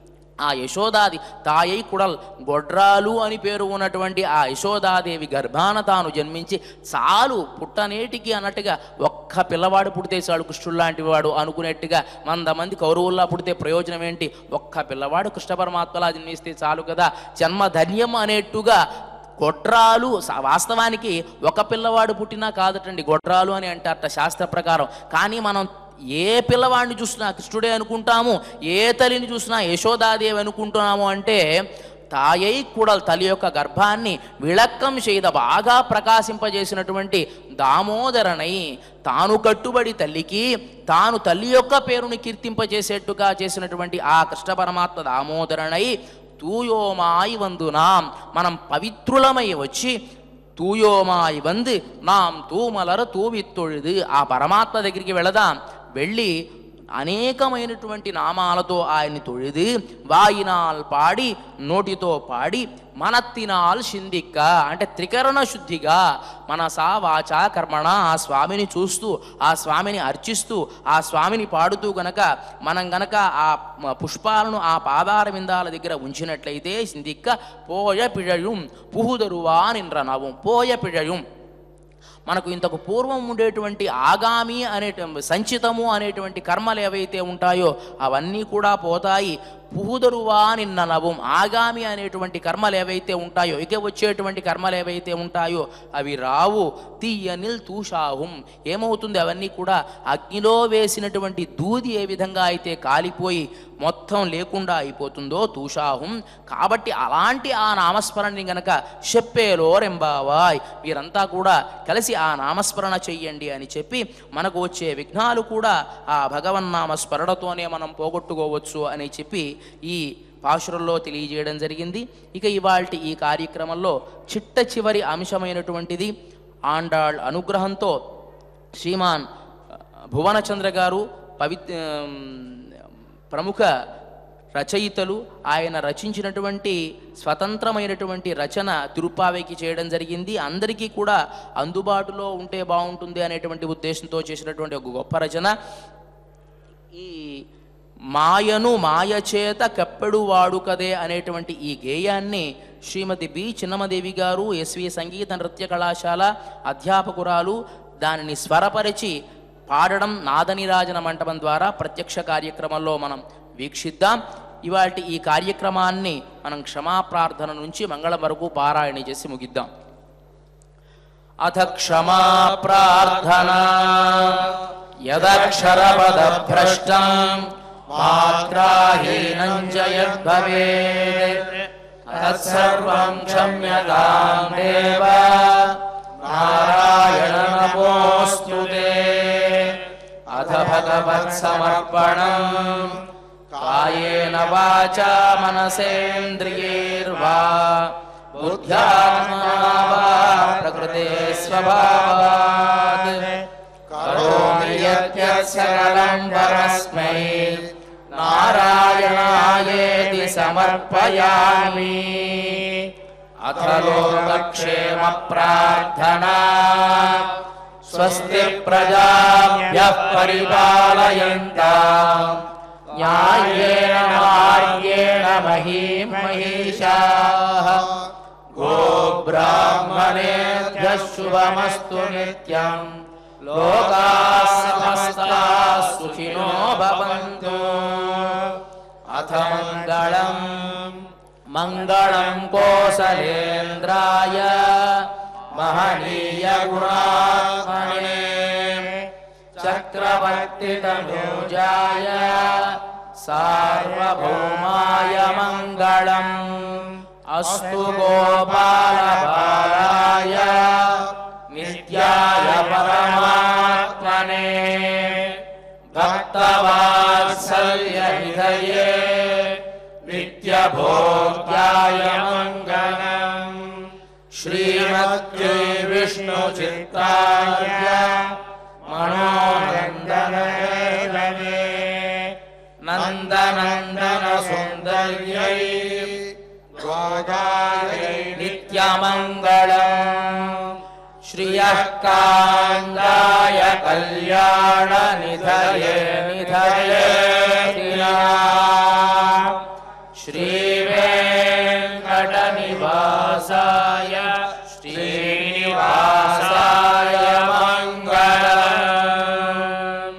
ఆ యశోదాది తాయై కుడల్ గొడ్రాలు అని పేరు ఉన్నటువంటి ఆ యశోదాదేవి గర్భాన తాను జన్మించి చాలు పుట్టనేటికి అన్నట్టుగా ఒక్క పిల్లవాడు పుడితే చాలు కృష్ణుడు లాంటి వాడు అనుకునేట్టుగా మందమంది కౌరవుల్లా పుడితే ప్రయోజనం ఏంటి ఒక్క పిల్లవాడు కృష్ణ పరమాత్మలా జన్మిస్తే చాలు కదా జన్మ ధన్యం అనేట్టుగా గొడ్రాలు స- వాస్తవానికి ఒక పిల్లవాడు పుట్టినా కాదటండి గొడ్రాలు అని అంటారట శాస్త్ర ప్రకారం కానీ మనం ఏ పిల్లవాడిని చూసినా కృష్ణుడే అనుకుంటాము ఏ తల్లిని చూసినా యశోదాదేవి అనుకుంటున్నాము అంటే తాయై కూడా తల్లి యొక్క గర్భాన్ని విళక్కం చేద బాగా ప్రకాశింపజేసినటువంటి దామోదరణై తాను కట్టుబడి తల్లికి తాను తల్లి యొక్క పేరుని కీర్తింపజేసేట్టుగా చేసినటువంటి ఆ కృష్ణ పరమాత్మ దామోదరణై తూయోమాయి వందునాం మనం పవిత్రులమై వచ్చి తూయోమాయి వందు నాం తూమలర తూవిత్తొழுது ఆ పరమాత్మ దగ్గరికి వెళదాం వెళ్ళి అనేకమైనటువంటి నామాలతో ఆయన్ని తొழிది వాయినాల్ పాడి నోటితో పాడి మనత్తినాల్ షిందిక్క అంటే త్రికరణ శుద్ధిగా మనసా వాచా కర్మణ ఆ స్వామిని చూస్తూ ఆ స్వామిని అర్చిస్తూ ఆ స్వామిని పాడుతూ గనక మనం గనక ఆ మ- పుష్పాలను ఆ పాదార విందాల దగ్గర ఉంచినట్లయితే సిందిక్క పోయ పిഴയും పుహుదరువా నిన్రనవం పోయ పిഴയും మనకు ఇంతకు పూర్వం ఉండేటువంటి ఆగామి అనే సంచితము అనేటువంటి కర్మలు ఏవైతే ఉంటాయో అవన్నీ కూడా పోతాయి పుహుదరువా నిన్న నవం ఆగామి అనేటువంటి కర్మలు ఏవైతే ఉంటాయో ఇక వచ్చేటువంటి కర్మలు ఏవైతే ఉంటాయో అవి రావు తీయనిల్ తూషాహుం ఏమవుతుంది అవన్నీ కూడా అగ్నిలో వేసినటువంటి దూది ఏ విధంగా అయితే కాలిపోయి మొత్తం లేకుండా అయిపోతుందో తూషాహుం కాబట్టి అలాంటి ఆ నామస్మరణని గనక చెప్పేలో రెంబావాయ్ వీరంతా కూడా కలిసి ఆ నామస్మరణ చెయ్యండి అని చెప్పి మనకు వచ్చే విఘ్నాలు కూడా ఆ భగవన్నామ స్మరణతోనే మనం పోగొట్టుకోవచ్చు అని చెప్పి ఈ పాశురంలో తెలియజేయడం జరిగింది ఇక ఇవాల్టి ఈ కార్యక్రమంలో చిట్ట చివరి అంశమైనటువంటిది ఆండాళ్ అనుగ్రహంతో శ్రీమాన్ భువనచంద్ర గారు పవిత్ ప్రముఖ రచయితలు ఆయన రచించినటువంటి స్వతంత్రమైనటువంటి రచన తిరుపావేకి చేయడం జరిగింది అందరికీ కూడా అందుబాటులో ఉంటే బాగుంటుంది అనేటువంటి ఉద్దేశంతో చేసినటువంటి ఒక గొప్ప రచన ఈ మాయను మాయ చేత కప్పెడు వాడుకదే అనేటువంటి ఈ గేయాన్ని శ్రీమతి బి చిన్నమదేవి గారు ఎస్వి సంగీత నృత్య కళాశాల అధ్యాపకురాలు దానిని స్వరపరిచి పాడడం నాదనిరాజన మంటపం ద్వారా ప్రత్యక్ష కార్యక్రమంలో మనం వీక్షిద్దాం ఇవాటి ఈ కార్యక్రమాన్ని మనం క్షమాప్రార్థన నుంచి మంగళం వరకు పారాయణ చేసి ముగిద్దాం అథ క్షమా ప్రార్థనా యదక్షరపదభ్రష్టం మాత్రాహీనం చ యద్భవేత్ తత్సర్వం క్షమ్యతాం దేవ నారాయణ నమోऽस्तु తే అథ భగవత్సమర్పణం కాయేన వాచా మనసేంద్రియైర్వా బుద్ధ్యాత్మనా వా ప్రకృతే స్వభావాత్ కరోమి యత్యత్ సకలం పరస్మై నారాయణాయేతి సమర్పయామి అథ లోకక్షేమ ప్రార్థనా స్వస్తి ప్రజాభ్యః పరిపాలయంతాం న్యాయేన మార్గేణ మహీం మహిషాः గోబ్రాహ్మణేభ్యः శుభమస్తు నిత్యం లోకాः సమస్తాः సుఖినో భవంతు అథ మంగళం మంగళం కోసలేంద్రాయ మహనీయ గుణాత్మనే చక్రవర్తితనూజాయ సార్వభౌమాయ మంగళం అస్తు గోపాలబాలాయ నిత్యాయ పరమాత్మనే భక్తవాత్సల్య హృదయే నిత్యభోగ్యాయ మంగళం శ్రీమద్వే విష్ణు చిత్తాయ మనోనందనమే నందనందన సుందర్యై గోదాయై నిత్యమంగళం శ్రియః కాందాయ కళ్యాణ నిధయే నిధయే శ్రీవేంకట నివాసాయ శ్రీనివాసాయ మంగళం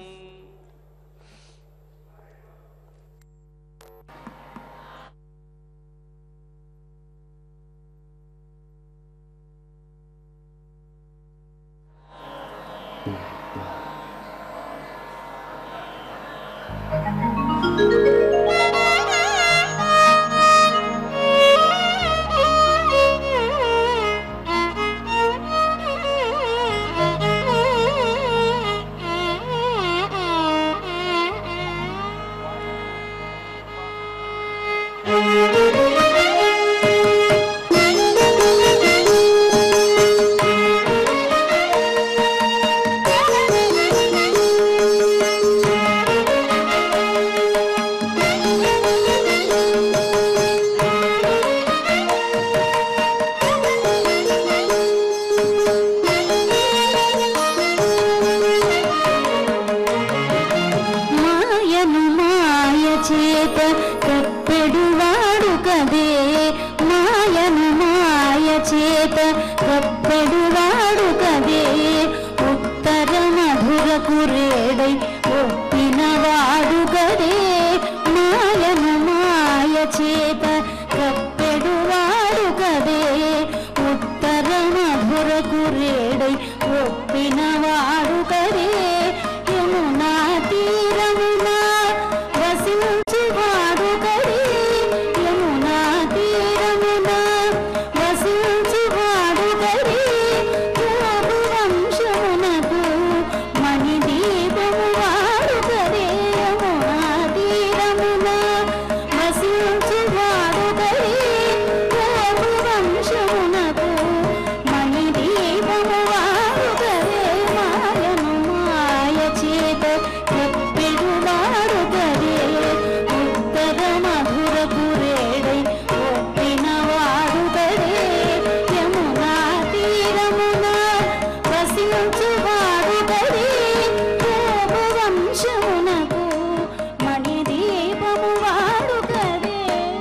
మాయను మాయ చేత కప్పెడువాడు కదే మాయను మాయ చేత కప్పెడువాడు కదే ఉత్తర మధుర కురేడై ఒప్పినవాడు కదే మాయను మాయ చేత కప్పెడువాడు కదే ఉత్తర మధుర కురేడై ఒప్పినవాడు కదే యమునా తీరమున వసించువాడు కదే యమునా తీరమున వసించువాడు కదే యోగు వంశమునకు మణిదీపము వాడు కదే యమునా తీరమున వసించువాడు కదే యోగు వంశమునకు మణిదీపము వాడు కదే మాయను మాయ చేత చెప్పిడువాడు కదే ఉత్తర మధుర గురేడై ఒప్పినవాడు కదే యమునా తీరమున వసించువాడు కదే యోగు వంశమునకు మణిదీపము వాడు కదే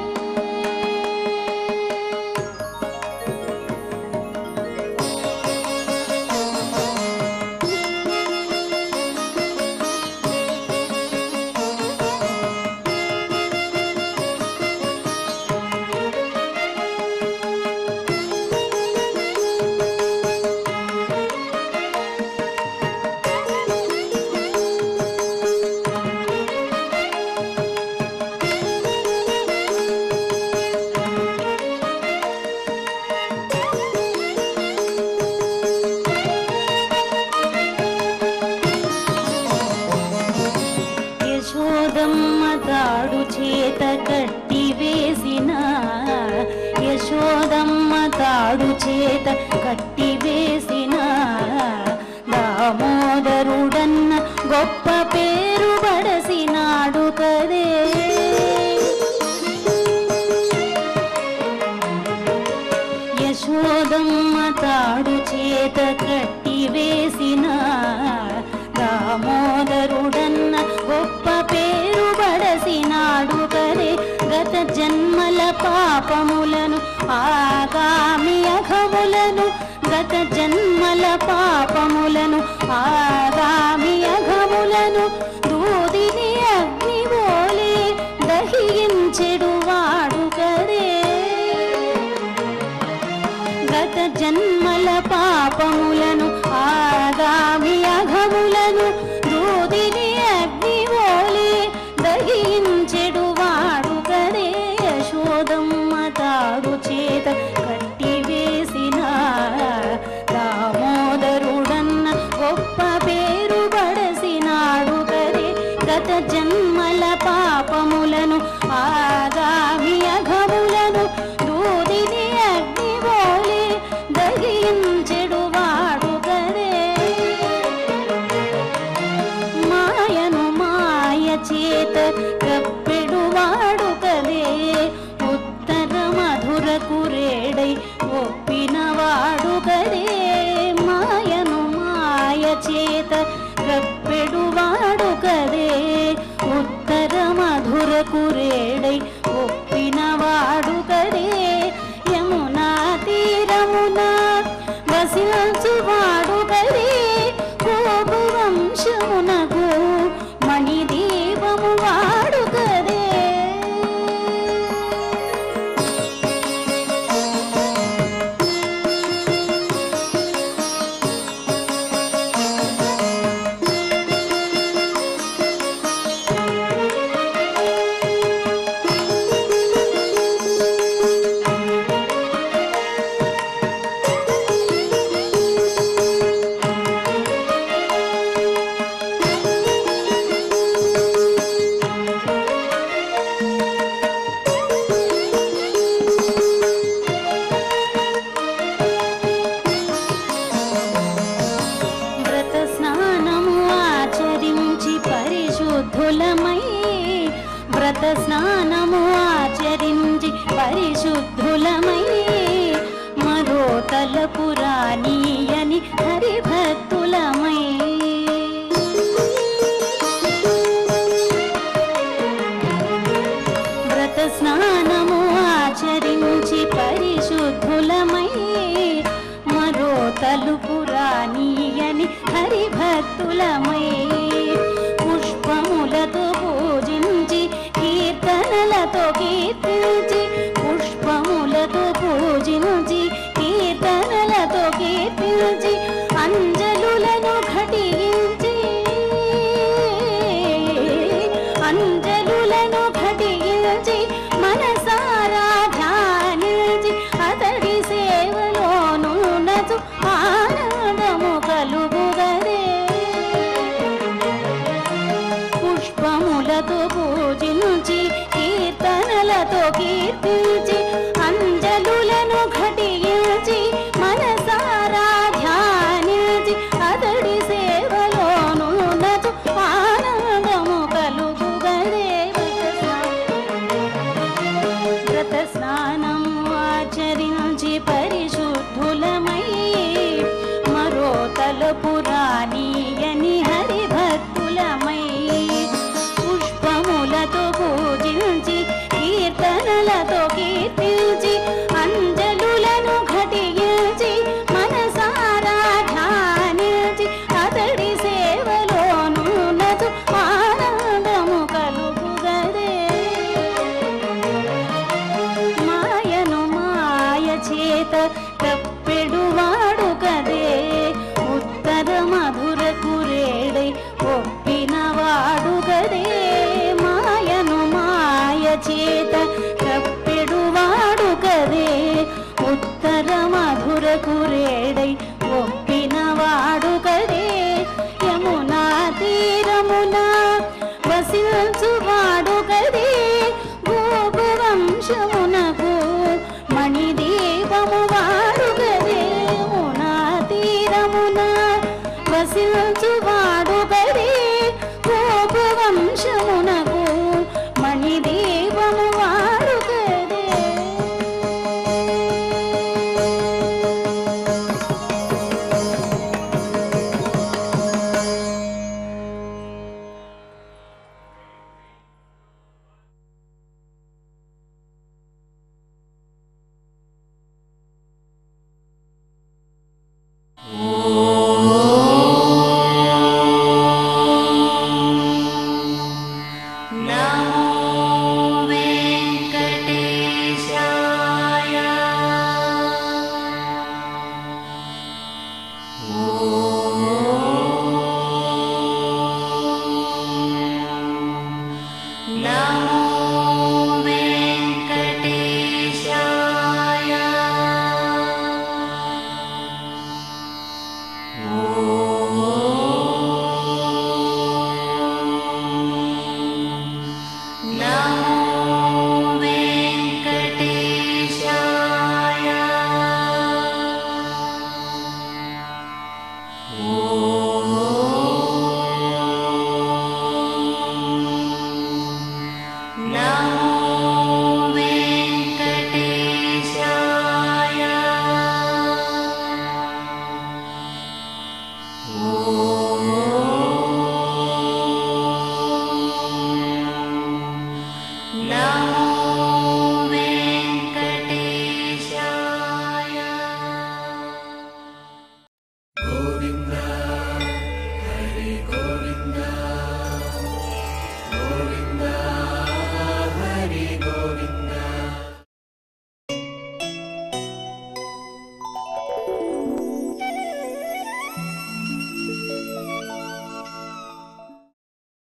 యశోదమ్మ తాడు చేత కట్టి వేసిన యశోదమ్మ తాడు చేత కట్టి వేసిన దామోదరుడన్న గొప్ప పేరు బడసినాడు కదే యశోదమ్మ తాడు చేత కట్టి వేసిన దామోదరుడన్న గొప్ప పేరు బడసినాడు కరే గత జన్మల పాపములను ఆగామి అఘములను గత జన్మల పాపములను ఆగామి అఘములను దూదిని అగ్ని ఓలే దహించెడు వాడు కరే గత జన్మల పాపములను ఆగామి అఘములను దూదిని అగ్ని ఓలే దహించెడు వాడు కదే యశోదమ్మ తాడు చేత కట్టి వేసిన దామోదరుడన్న గొప్ప పేరు బడసినాడు కదే గత జన్మల పాపములను ఆగా కురేడై ఒప్పినవాడు కదే యమునా తీరమున వసించువాడు కదే కోపు వంశమునకు మణిదీపము వాడు కదే వ్రత స్నానము ఆచరించి పరిశుద్ధులమై వ్రత స్నానము ఆచరించి పరిశుద్ధులమై మరో తలపురాణీయని హరిభక్తులమై వ్రత స్నానము ఆచరించి పరిశుద్ధులమై మరో తలుపు రానీయని హరిభక్తులమై పుష్పములతో పూజించి కీర్తనలతో కీర్తించి పుష్పములతో పూజించి కీర్తనలతో కీర్తించి అంజలులను ఘటించి అంజలులను ఘటించి మనసారా ధ్యానించి అతడి సేవలోను నచు ఆనందము కలుగుగదే పుష్పములతో పూజించి కీర్తనలతో కీర్తించి అంజలులను ఘటించి మనసారా ధ్యానించి అతడి సేవలోను నచు ఆనందము కలుగుగదే వ్రత స్నానం ఆచరించి పరిశుద్ధులమై మరో తలపురాణీయని హరిభక్తులమై పుష్పములతో పూజించి కీర్తనలతో కీర్తించి అంజలులను ఘటించి మనసారా ధ్యానించి అతడి సేవలోను నచు ఆనందము కలుగుగదే మాయను మాయ చేత తప్పెడువాడు కదే ఉత్తర మధుర కురేడై ఒప్పినవాడు కదే మాయను మాయ చేత తప్పెడువాడు కదే ఉత్తర మధుర కురేడై ఒప్పినవాడు కదే యమునా తీరమున వసించువాడు కదే గోపు వంశము